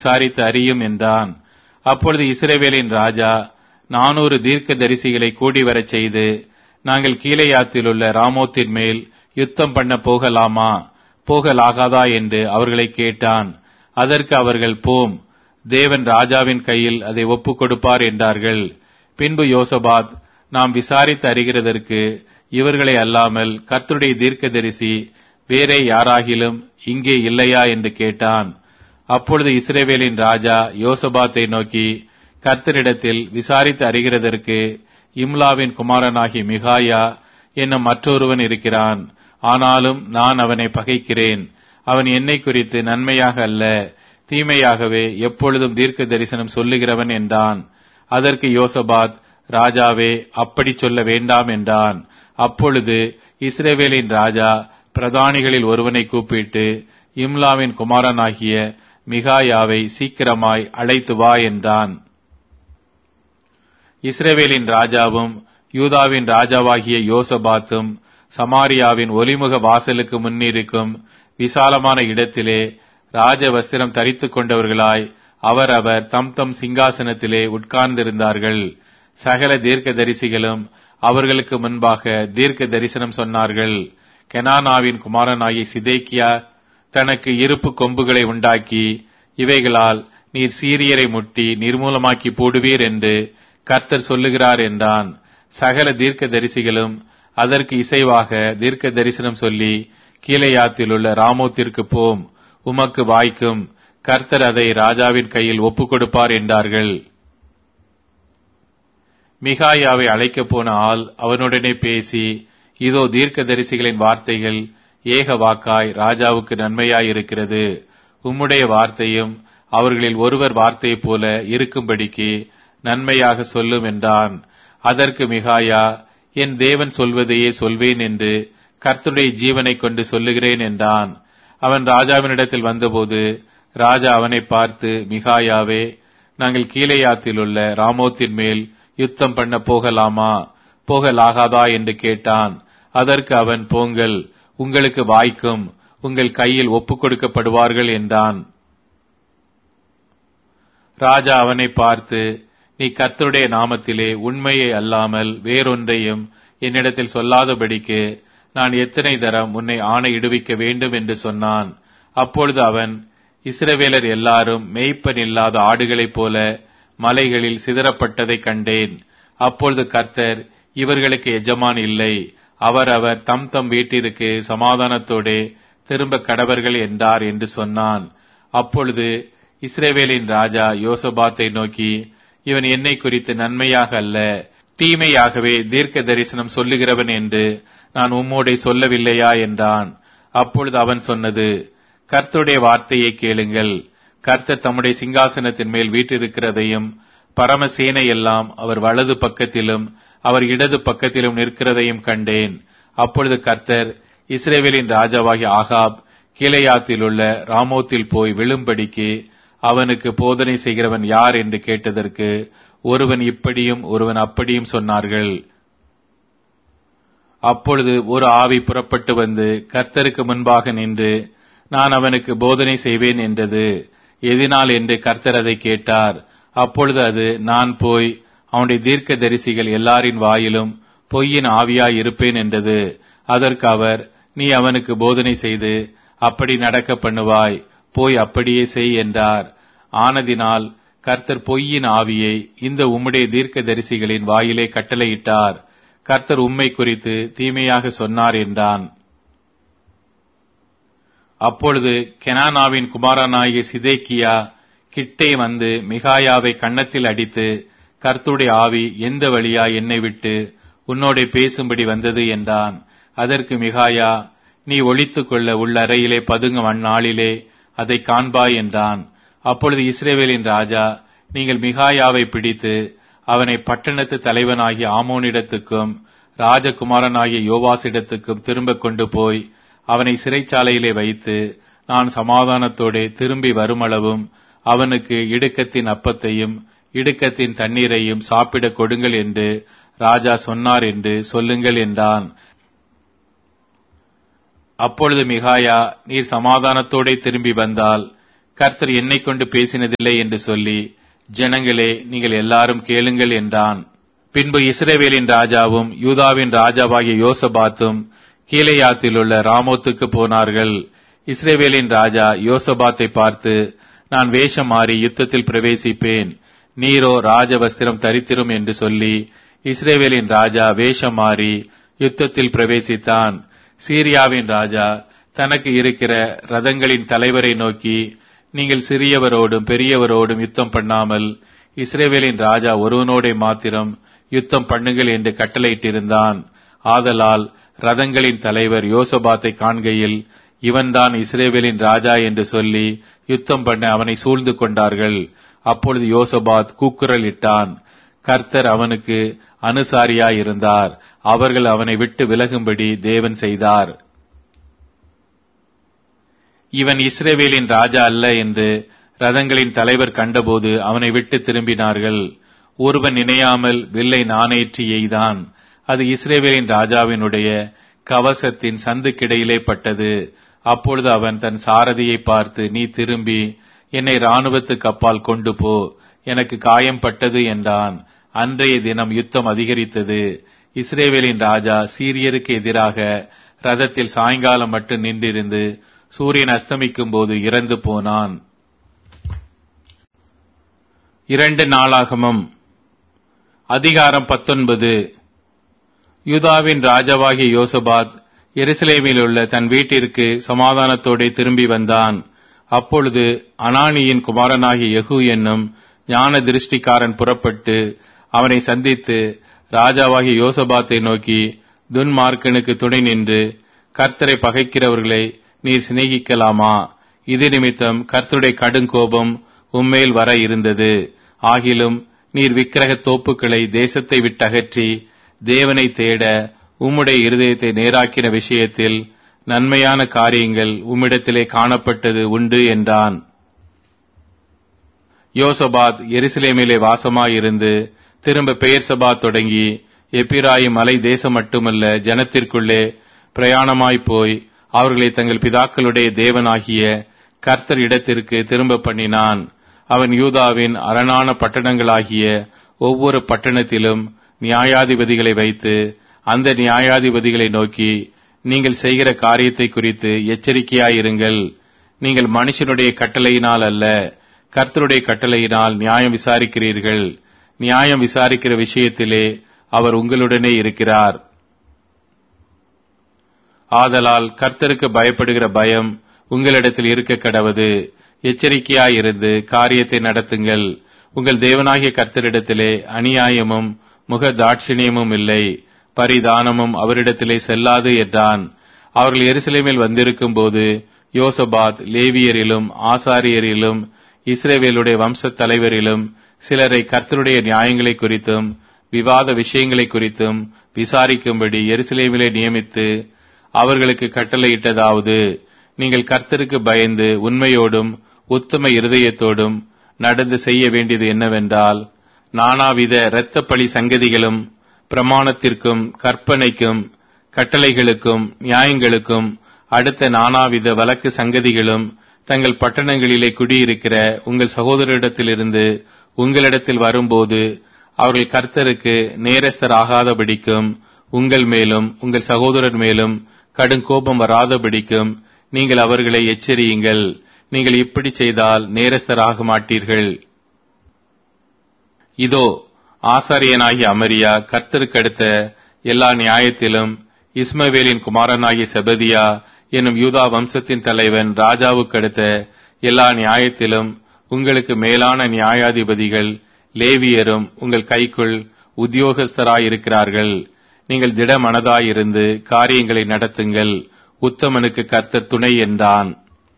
விசாரித்து அறியும் என்றான் அப்பொழுது இஸ்ரவேலின் ராஜா நானூறு தீர்க்க தரிசிகளை கூடி வரச் செய்து நாங்கள் கீழையாத்தில் உள்ள ராமோத்தின் மேல் யுத்தம் பண்ண போகலாமா போகலாகாதா என்று அவர்களை கேட்டான் அதற்கு அவர்கள் போம் தேவன் ராஜாவின் கையில் அதை ஒப்புக் கொடுப்பார் என்றார்கள் பின்பு யோசபாத் நாம் விசாரித்து அறிகிறதற்கு இவர்களை அல்லாமல் கர்த்தருடைய தீர்க்கதரிசி வேறே யாராகிலும் இங்கே இல்லையா என்று கேட்டான் அப்பொழுது இஸ்ரேவேலின் ராஜா யோசபாத்தை நோக்கி கர்த்தரிடத்தில் விசாரித்து அறிகிறதற்கு இம்லாவின் குமாரனாகி மிகாயா என்னும் மற்றொருவன் இருக்கிறான் ஆனாலும் நான் அவனை பகைக்கிறேன் அவன் என்னை குறித்து நன்மையாக அல்ல தீமையாகவே எப்பொழுதும் தீர்க்க தரிசனம் சொல்லுகிறவன் என்றான் அதற்கு யோசபாத் ராஜாவே அப்படி சொல்ல வேண்டாம் என்றான் அப்பொழுது இஸ்ரேவேலின் ராஜா பிரதானிகளில் ஒருவனை கூப்பிட்டு இம்லாவின் குமாரனாகிய மிகாயாவை சீக்கிரமாய் அழைத்து வா என்றான் இஸ்ரேவேலின் ராஜாவும் யூதாவின் ராஜாவாகிய யோசபாத்தும் சமாரியாவின் ஒலிமுக வாசலுக்கு முன்னிருக்கும் விசாலமான இடத்திலே ராஜ வஸ்திரம் தரித்துக் கொண்டவர்களாய் அவரவர் தம் தம் சிங்காசனத்திலே உட்கார்ந்திருந்தார்கள் சகல தீர்க்க தரிசிகளும் அவர்களுக்கு முன்பாக தீர்க்க தரிசனம் சொன்னார்கள் கெனானாவின் குமாரனாகி சிதேக்கியா தனக்கு இருப்பு கொம்புகளை உண்டாக்கி இவைகளால் நீர் சீரியரை முட்டி நிர்மூலமாக்கி போடுவீர் என்று கர்த்தர் சொல்லுகிறார் என்றான் சகல தீர்க்க தரிசிகளும் அதற்கு இசைவாக தீர்க்க தரிசனம் சொல்லி கீழையாத்தில் உள்ள ராமோத்திற்கு போம் உமக்கு வாய்க்கும் கர்த்தர் அதை ராஜாவின் கையில் ஒப்புக் கொடுப்பார் என்றார்கள் மிகாயாவை அழைக்கப் போன ஆள் அவனுடனே பேசி இதோ தீர்க்க தரிசிகளின் வார்த்தைகள் ஏக வாக்காய் ராஜாவுக்கு நன்மையாய் இருக்கிறது உம்முடைய வார்த்தையும் அவர்களில் ஒருவர் வார்த்தையைப் போல இருக்கும்படிக்கு நன்மையாக சொல்லும் என்றான் அதற்கு மிகாயா என் தேவன் சொல்வதையே சொல்வேன் என்று கர்த்தருடைய ஜீவனை கொண்டு சொல்லுகிறேன் என்றான் அவன் ராஜாவினிடத்தில் வந்தபோது ராஜா அவனை பார்த்து மிகாயாவே நாங்கள் கீழையாத்தில் உள்ள ராமோத்தின் மேல் யுத்தம் பண்ண போகலாமா போகலாகாதா என்று கேட்டான் அதற்கு அவன் போங்கள் உங்களுக்கு வாய்க்கும் உங்கள் கையில் ஒப்புக் கொடுக்கப்படுவார்கள் என்றான் ராஜா அவனை பார்த்து நீ கர்த்தருடைய நாமத்திலே உண்மையை அல்லாமல் வேறொன்றையும் என்னிடத்தில் சொல்லாதபடிக்கு நான் எத்தனை தரம் உன்னை ஆணையிடுவிக்க வேண்டும் என்று சொன்னான் அப்பொழுது அவன் இஸ்ரவேலர் எல்லாரும் மேய்ப்பன் இல்லாத ஆடுகளைப் போல மலைகளில் சிதறப்பட்டதைக் கண்டேன் அப்பொழுது கர்த்தர் இவர்களுக்கு எஜமான் இல்லை அவரவர் தம் தம் வீட்டிற்கு சமாதானத்தோடே திரும்ப கடவர்கள் என்றார் என்று சொன்னான் அப்பொழுது இஸ்ரேவேலின் ராஜா யோசபாத்தை நோக்கி இவன் என்னை குறித்து நன்மையாக அல்ல தீமையாகவே தீர்க்க தரிசனம் சொல்லுகிறவன் என்று நான் உம்மோடே சொல்லவில்லையா என்றான் அப்பொழுது அவன் சொன்னது கர்த்தருடைய வார்த்தையை கேளுங்கள் கர்த்தர் தம்முடைய சிங்காசனத்தின் மேல் வீற்றிருக்கிறதையும் பரமசேனை எல்லாம் அவர் வலது பக்கத்திலும் அவர் இடது பக்கத்திலும் நிற்கிறதையும் கண்டேன் அப்பொழுது கர்த்தர் இஸ்ரேவேலின் ராஜாவாகிய ஆகாப் கீழையாத்தில் உள்ள ராமோத்தில் போய் விழும்படிக்கு அவனுக்கு போதனை செய்கிறவன் யார் என்று கேட்டதற்கு ஒருவன் இப்படியும் ஒருவன் அப்படியும் சொன்னார்கள் அப்பொழுது ஒரு ஆவி புறப்பட்டு வந்து கர்த்தருக்கு முன்பாக நின்று நான் அவனுக்கு போதனை செய்வேன் என்றது எதினால் என்று கர்த்தர் அதை கேட்டார் அப்பொழுது அது நான் போய் அவனுடைய தீர்க்க தரிசிகள் எல்லாரின் வாயிலும் பொய்யின் ஆவியாய் இருப்பேன் என்றது அதற்கு அவர் நீ அவனுக்கு போதனை செய்து அப்படி நடக்க பண்ணுவாய் போய் அப்படியே செய் என்றார் ஆனதினால் கர்த்தர் பொய்யின் ஆவியை இந்த உம்முடைய தீர்க்க தரிசிகளின் வாயிலே கட்டளையிட்டார் கர்த்தர் உம்மை குறித்து தீமையாக சொன்னார் என்றான் அப்பொழுது கெனானாவின் குமாரனாகிய சிதேக்கியா கிட்டே வந்து மிகாயாவை கன்னத்தில் அடித்து கர்த்துடைய ஆவி எந்த வழியா என்னை விட்டு உன்னோட பேசும்படி வந்தது என்றான் அதற்கு மிகாயா நீ ஒழித்துக் கொள்ள உள்ள அறையிலே பதுங்கும் அந்நாளிலே அதை காண்பாய் என்றான் அப்பொழுது இஸ்ரேவேலின் ராஜா நீங்கள் மிகாயாவை பிடித்து அவனை பட்டணத்து தலைவனாகிய ஆமோனிடத்துக்கும் ராஜகுமாரனாகிய யோவாசிடத்துக்கும் திரும்ப கொண்டு போய் அவனை சிறைச்சாலையிலே வைத்து நான் சமாதானத்தோடே திரும்பி வருமளவும் அவனுக்கு இடுக்கத்தின் அப்பத்தையும் இடுக்கத்தின் தண்ணீரையும் சாப்பிடக் கொடுங்கள் என்று ராஜா சொன்னார் என்று சொல்லுங்கள் என்றான் அப்பொழுது மிகாயா நீர் சமாதானத்தோடே திரும்பி வந்தால் கர்த்தர் என்னை கொண்டு பேசினதில்லை என்று சொல்லி ஜனங்களே நீங்கள் எல்லாரும் கேளுங்கள் என்றான் பின்பு இஸ்ரேவேலின் ராஜாவும் யூதாவின் ராஜாவாகிய யோசபாத்தும் கீழையாத்தில் உள்ள ராமோத்துக்கு போனார்கள் இஸ்ரேவேலின் ராஜா யோசபாத்தை பார்த்து நான் வேஷம் மாறி யுத்தத்தில் பிரவேசிப்பேன் நீரோ ராஜவஸ்திரம் தரித்திரும் என்று சொல்லி இஸ்ரேவேலின் ராஜா வேஷம் மாறி யுத்தத்தில் பிரவேசித்தான் சீரியாவின் ராஜா தனக்கு இருக்கிற ரதங்களின் தலைவரை நோக்கி நீங்கள் சிறியவரோடும் பெரியவரோடும் யுத்தம் பண்ணாமல் இஸ்ரேவேலின் ராஜா ஒருவனோட மாத்திரம் யுத்தம் பண்ணுங்கள் என்று கட்டளையிட்டிருந்தான் ஆதலால் ரதங்களின் தலைவர் யோசபாத்தை காண்கையில் இவன்தான் இஸ்ரேவேலின் ராஜா என்று சொல்லி யுத்தம் பண்ண அவனை சூழ்ந்து கொண்டார்கள் அப்பொழுது யோசபாத் கூக்குரல் இட்டான் கர்த்தர் அவனுக்கு அனுசாரியாயிருந்தார் அவர்கள் அவனை விட்டு விலகும்படி தேவன் செய்தார் இவன் இஸ்ரேவேலின் ராஜா அல்ல என்று ரதங்களின் தலைவர் கண்டபோது அவனை விட்டு திரும்பினார்கள் ஒருவன் நினையாமல் வில்லை நாணேற்றி எய்தான் அது இஸ்ரேவேலின் ராஜாவினுடைய கவசத்தின் சந்துக்கிடையிலே பட்டது அப்பொழுது அவன் தன் சாரதியை பார்த்து நீ திரும்பி என்னை ராணுவத்துக்கு அப்பால் கொண்டு போ எனக்கு காயம் பட்டது என்றான் அன்றைய தினம் யுத்தம் அதிகரித்தது இஸ்ரேவேலின் ராஜா சீரியருக்கு எதிராக ரதத்தில் சாயங்காலம் மட்டும் நின்றிருந்து சூரியன் அஸ்தமிக்கும் போது இறந்து போனான் இரண்டு நாளாகமம் அதிகாரம் பத்தொன்பது யூதாவின் ராஜாவாகிய யோசபாத் எருசலேமில் உள்ள தன் வீட்டிற்கு சமாதானத்தோടെ திரும்பி வந்தான் அப்பொழுது அனானியின் குமாரனாகிய யெகூ என்னும் ஞான திருஷ்டிக்காரன் புறப்பட்டு அவனை சந்தித்து ராஜாவாகிய யோசபாத்தை நோக்கி துன்மார்க்கனுக்கு துணை நின்று கர்த்தரை பகைக்கிறவர்களை நீர் சிநேகிக்கலாமா இது நிமித்தம் கர்த்தருடைய கடுங்கோபம் உம்மேல் வர இருந்தது ஆகிலும் நீர் விக்கிரக தோப்புக்களை தேசத்தை விட்டகற்றி தேவனை தேட உம்முடைய இருதயத்தை நேராக்கின விஷயத்தில் நன்மையான காரியங்கள் உம்மிடத்திலே காணப்பட்டது உண்டு என்றான் யோசபாத் எருசலேமிலே வாசமாயிருந்து திரும்ப பெயர் சபா தொடங்கி எப்பிராயி மலை தேசம் மட்டுமல்ல ஜனத்திற்குள்ளே பிரயாணமாய் போய் அவர்களை தங்கள் பிதாக்களுடைய தேவனாகிய கர்த்தர் இடத்திற்கு திரும்ப பண்ணினான் அவன் யூதாவின் அரணான பட்டணங்களாகிய ஒவ்வொரு பட்டணத்திலும் நியாயாதிபதிகளை வைத்து அந்த நியாயாதிபதிகளை நோக்கி நீங்கள் செய்கிற காரியத்தை குறித்து எச்சரிக்கையாயிருங்கள் நீங்கள் மனுஷனுடைய கட்டளையினால் அல்ல கர்த்தருடைய கட்டளையினால் நியாயம் விசாரிக்கிறீர்கள் நியாயம் விசாரிக்கிற விஷயத்திலே அவர் உங்களுடனே இருக்கிறார் ஆதலால் கர்த்தருக்கு பயப்படுகிற பயம் உங்களிடத்தில் இருக்க கடவது எச்சரிக்கையாயிருந்து காரியத்தை நடத்துங்கள் உங்கள் தேவனாகிய கர்த்தரிடத்திலே அநியாயமும் முக தாட்சிணியமும் இல்லை பரிதானமும் அவரிடத்திலே செல்லாது என்றான் அவர்கள் எருசலேமில் வந்திருக்கும் போது யோசபாத் லேவியரிலும் ஆசாரியரிலும் இஸ்ரேவேலுடைய வம்ச தலைவரிலும் சிலரை கர்த்தருடைய நியாயங்களை குறித்தும் விவாத விஷயங்களை குறித்தும் விசாரிக்கும்படி எருசலேமிலே நியமித்து அவர்களுக்கு கட்டளையிட்டதாவது நீங்கள் கர்த்தருக்கு பயந்து உண்மையோடும் உத்தம இருதயத்தோடும் நடந்து செய்ய வேண்டியது என்னவென்றால் நானாவித இரத்தப்பழி சங்கதிகளும் பிரமாணத்திற்கும் கற்பனைக்கும் கட்டளைகளுக்கும் நியாயங்களுக்கும் அடுத்த நானாவித வழக்கு சங்கதிகளும் தங்கள் பட்டணங்களிலே குடியிருக்கிற உங்கள் சகோதரரிடத்திலிருந்து உங்களிடத்தில் வரும்போது அவர்கள் கர்த்தருக்கு நேரஸ்தர் ஆகாதபடிக்கும் உங்கள் மேலும் உங்கள் சகோதரர் மேலும் கடும் கோபம் வராதபடிக்கும் நீங்கள் அவர்களை எச்சரியுங்கள் நீங்கள் இப்படி செய்தால் நேரஸ்தராக மாட்டீர்கள் இதோ ஆசாரியனாகிய அமரியா கர்த்தருக்கு அடுத்த எல்லா நியாயத்திலும் இஸ்மவேலின் குமாரனாகிய செபதியா என்னும் யூதா வம்சத்தின் தலைவன் ராஜாவுக்கு அடுத்த எல்லா நியாயத்திலும் உங்களுக்கு மேலான நியாயாதிபதிகள் லேவியரும் உங்கள் கைக்குள் உத்தியோகஸ்தராயிருக்கிறார்கள் நீங்கள் திடமனதாயிருந்து காரியங்களை நடத்துங்கள் உத்தமனுக்கு கர்த்தர் துணை என்றான்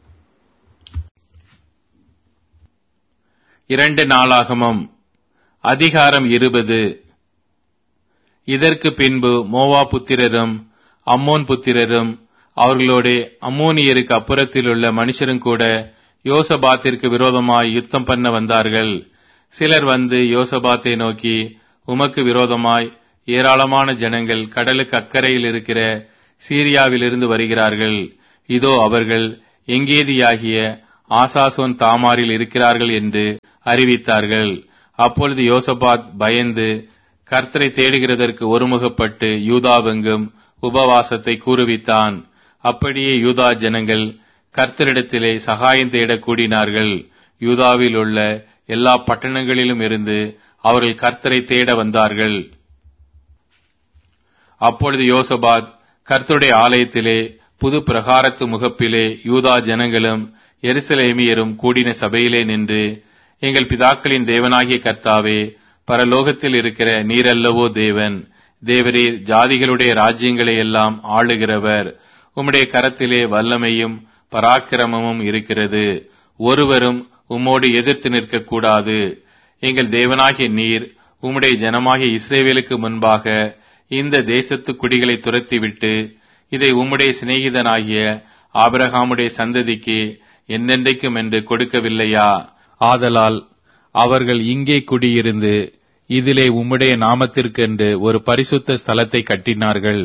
இரண்டு நாளாகமம் அதிகாரம் இருபது இதற்கு பின்பு மோவா புத்திரரும் அம்மோன் புத்திரரும் அவர்களோட அம்மோனியருக்கு அப்புறத்தில் உள்ள மனுஷரும் கூட யோசபாத்திற்கு விரோதமாய் யுத்தம் பண்ண வந்தார்கள் சிலர் வந்து யோசபாத்தை நோக்கி உமக்கு விரோதமாய் ஏராளமான ஜனங்கள் கடலுக்கு அக்கறையில் இருக்கிற சீரியாவிலிருந்து வருகிறார்கள் இதோ அவர்கள் எங்கேதியாகிய ஆசாசோன் தாமாரில் இருக்கிறார்கள் என்று அறிவித்தார்கள் அப்பொழுது யோசபாத் பயந்து கர்த்தரை தேடுகிறதற்கு ஒருமுகப்பட்டு யூதாவெங்கும் உபவாசத்தை கூறுவித்தான் அப்படியே யூதா ஜனங்கள் கர்த்தரிடத்திலே சகாயம் தேடக் கூடினார்கள் யூதாவில் உள்ள எல்லா பட்டணங்களிலும் இருந்து அவர்கள் கர்த்தரை தேட வந்தார்கள் அப்பொழுது யோசபாத் கர்த்தருடைய ஆலயத்திலே புது பிரகாரத்து முகப்பிலே யூதா ஜனங்களும் எருசலேமியரும் கூடின சபையிலே நின்று எங்கள் பிதாக்களின் தேவனாகிய கர்த்தாவே பரலோகத்தில் இருக்கிற நீரல்லவோ தேவன் தேவரீர் ஜாதிகளுடைய ராஜ்யங்களை எல்லாம் ஆளுகிறவர் உம்முடைய கரத்திலே வல்லமையும் பராக்கிரமமும் இருக்கிறது ஒருவரும் உம்மோடு எதிர்த்து நிற்கக்கூடாது எங்கள் தேவனாகிய நீர் உம்முடைய ஜனமாகிய இஸ்ரேவேலுக்கு முன்பாக இந்த தேசத்து குடிகளை துரத்திவிட்டு இதை உம்முடைய சிநேகிதனாகிய ஆபிரகாமுடைய சந்ததிக்கு என்னென்றைக்கும் என்று கொடுக்கவில்லையா ஆதலால் அவர்கள் இங்கே குடியிருந்து இதிலே உம்முடைய நாமத்திற்கென்று ஒரு பரிசுத்த ஸ்தலத்தை கட்டினார்கள்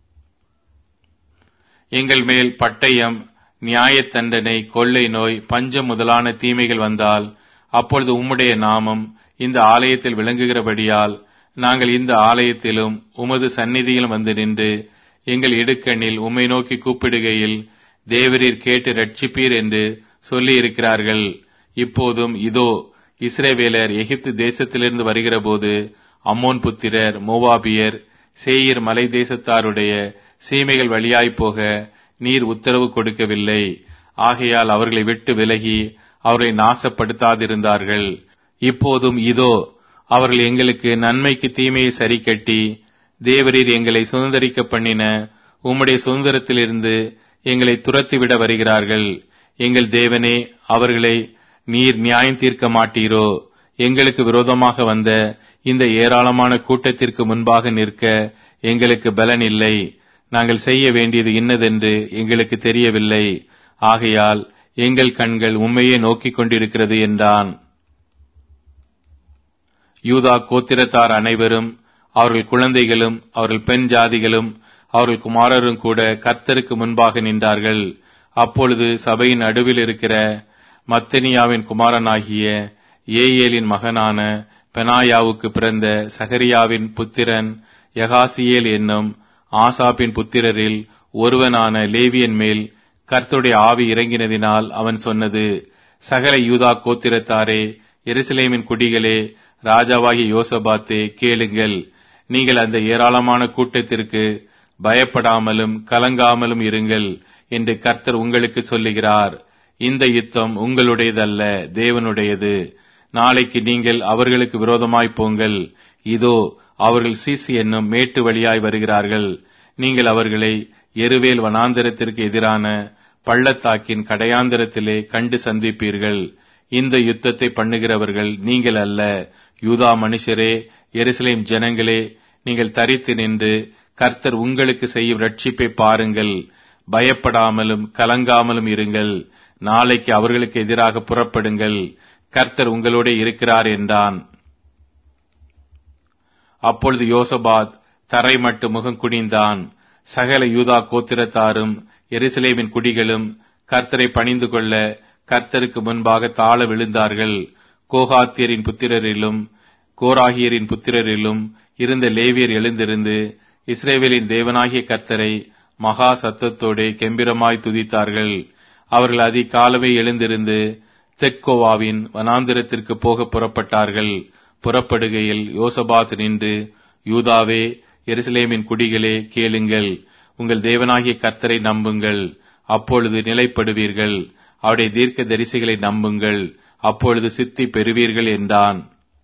எங்கள் மேல் பட்டயம் நியாயத் தண்டனை கொள்ளை நோய் பஞ்சம் முதலான தீமைகள் வந்தால் அப்பொழுது உம்முடைய நாமம் இந்த ஆலயத்தில் விளங்குகிறபடியால் நாங்கள் இந்த ஆலயத்திலும் உமது சந்நிதியிலும் வந்து நின்று எங்கள் இடுக்கண்ணில் உம்மை நோக்கி கூப்பிடுகையில் தேவரீர் கேட்டு ரட்சிப்பீர் என்று சொல்லி இருக்கிறார்கள் இப்போதும் இதோ இஸ்ரேவேலர் எகிப்து தேசத்திலிருந்து வருகிறபோது அம்மோன் புத்திரர் மோவாபியர் சேயீர் மலை தேசத்தாருடைய சீமைகள் வழியாய்ப் போக நீர் உத்தரவு கொடுக்கவில்லை ஆகையால் அவர்களை விட்டு விலகி அவர்களை நாசப்படுத்தாதிருந்தார்கள் இப்போதும் இதோ அவர்கள் எங்களுக்கு நன்மைக்கு தீமையை சரி கட்டி தேவரீர் எங்களை சுதந்திரிக்க பண்ணின உம்முடைய சுதந்திரத்திலிருந்து எங்களை துரத்திவிட வருகிறார்கள் எங்கள் தேவனே அவர்களை நீர் நியாயம் தீர்க்க மாட்டீரோ எங்களுக்கு விரோதமாக வந்த இந்த ஏராளமான கூட்டத்திற்கு முன்பாக நிற்க எங்களுக்கு பலன் இல்லை நாங்கள் செய்ய வேண்டியது இன்னதென்று எங்களுக்கு தெரியவில்லை ஆகையால் எங்கள் கண்கள் உண்மையே நோக்கிக் கொண்டிருக்கிறது என்றான் யூதா கோத்திரத்தார் அனைவரும் அவர்கள் குழந்தைகளும் அவர்கள் பெண் ஜாதிகளும் அவர்கள் குமாரரும் கூட கர்த்தருக்கு முன்பாக நின்றார்கள் அப்பொழுது சபையின் நடுவில் இருக்கிற மத்தனியாவின் குமாரனாகிய ஏயேலின் மகனான பெனாயாவுக்கு பிறந்த சகரியாவின் புத்திரன் யகாசியேல் என்னும் ஆசாப்பின் புத்திரரில் ஒருவனான லேவியன் மேல் கர்த்தருடைய ஆவி இறங்கினதினால் அவன் சொன்னது சகல யூதா கோத்திரத்தாரே எருசலேமின் குடிகளே ராஜாவாகிய யோசபாத்தே கேளுங்கள் நீங்கள் அந்த ஏராளமான கூட்டத்திற்கு பயப்படாமலும் கலங்காமலும் இருங்கள் என்று கர்த்தர் உங்களுக்கு சொல்லுகிறார் இந்த யுத்தம் உங்களுடையதல்ல தேவனுடையது நாளைக்கு நீங்கள் அவர்களுக்கு விரோதமாய் போங்கள் இதோ அவர்கள் சீசி என்னும் மேட்டு வழியாய் வருகிறார்கள் நீங்கள் அவர்களை எருவேல் வனாந்தரத்திற்கு எதிரான பள்ளத்தாக்கின் கடையாந்தரத்திலே கண்டு சந்திப்பீர்கள் இந்த யுத்தத்தை பண்ணுகிறவர்கள் நீங்கள் அல்ல யூதா மனுஷரே எருசலேம் ஜனங்களே நீங்கள் தரித்து நின்று கர்த்தர் உங்களுக்கு செய்யும் ரட்சிப்பை பாருங்கள் பயப்படாமலும் கலங்காமலும் இருங்கள் நாளைக்கு அவர்களுக்கு எதிராக புறப்படுங்கள் கர்த்தர் உங்களோட இருக்கிறார் என்றான் அப்பொழுது யோசபாத் தரை மட்டு முகம் குனிந்தான் சகல யூதா கோத்திரத்தாரும் எருசலேமின் குடிகளும் கர்த்தரை பணிந்து கொள்ள கர்த்தருக்கு முன்பாக தாழ விழுந்தார்கள் கோகாத்தியரின் புத்திரரிலும் கோராகியரின் புத்திரரிலும் இருந்த லேவியர் எழுந்திருந்து இஸ்ரேவேலின் தேவனாகிய கர்த்தரை மகா சத்தத்தோடே கெம்பிரமாய் துதித்தார்கள் அவர்கள் அதிகாலமே எழுந்திருந்து தெக்கோவாவின் வனாந்திரத்திற்கு போக புறப்பட்டார்கள் புறப்படுகையில் யோசபாத் நின்று யூதாவே எருசலேமின் குடிகளே கேளுங்கள் உங்கள் தேவனாகிய கர்த்தரை நம்புங்கள் அப்பொழுது நிலைப்படுவீர்கள் அவருடைய தீர்க்க தரிசிகளை நம்புங்கள் அப்பொழுது சித்தி பெறுவீர்கள் என்றான்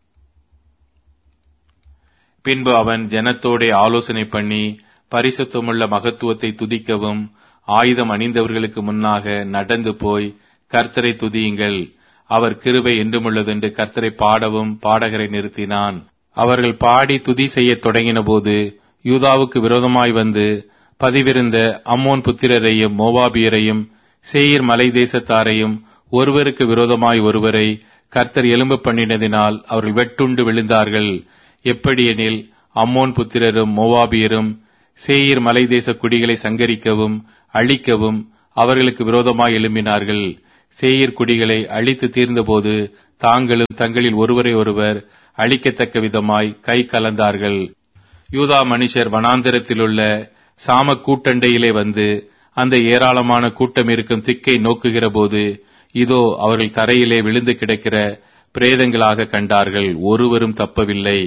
பின்பு அவன் ஜனத்தோடே ஆலோசனை பண்ணி பரிசுத்தமுள்ள மகத்துவத்தை துதிக்கவும் ஆயுதம் அணிந்தவர்களுக்கு முன்னாக நடந்து போய் கர்த்தரை துதியுங்கள் அவர் கிருபை என்றுமுள்ளதென்று கர்த்தரை பாடவும் பாடகரை நிறுத்தினான் அவர்கள் பாடி துதி செய்யத் தொடங்கினபோது யூதாவுக்கு விரோதமாய் வந்து பதிவிருந்த அம்மோன் புத்திரரையும் மோவாபியரையும் சேயீர் மலை தேசத்தாரையும் ஒருவருக்கு விரோதமாய் ஒருவரை கர்த்தர் எலும்பு பண்ணினதினால் அவர்கள் வெட்டுண்டு விழுந்தார்கள் எப்படியெனில் அம்மோன் புத்திரரும் மோவாபியரும் சேயீர் மலை தேச குடிகளை சங்கரிக்கவும் அழிக்கவும் அவர்களுக்கு விரோதமாய் எழும்பினார்கள் சேயீர் குடிகளை அழித்து தீர்ந்தபோது தாங்களும் தங்களில் ஒருவரை ஒருவர் அழிக்கத்தக்க விதமாய் கை கலந்தார்கள் யூதா மனுஷர் வனாந்திரத்திலுள்ள சாம கூட்டண்டையிலே வந்து அந்த ஏராளமான கூட்டம் இருக்கும் திக்கை நோக்குகிற போது இதோ அவர்கள் தரையிலே விழுந்து கிடக்கிற பிரேதங்களாக கண்டார்கள் ஒருவரும் தப்பவில்லை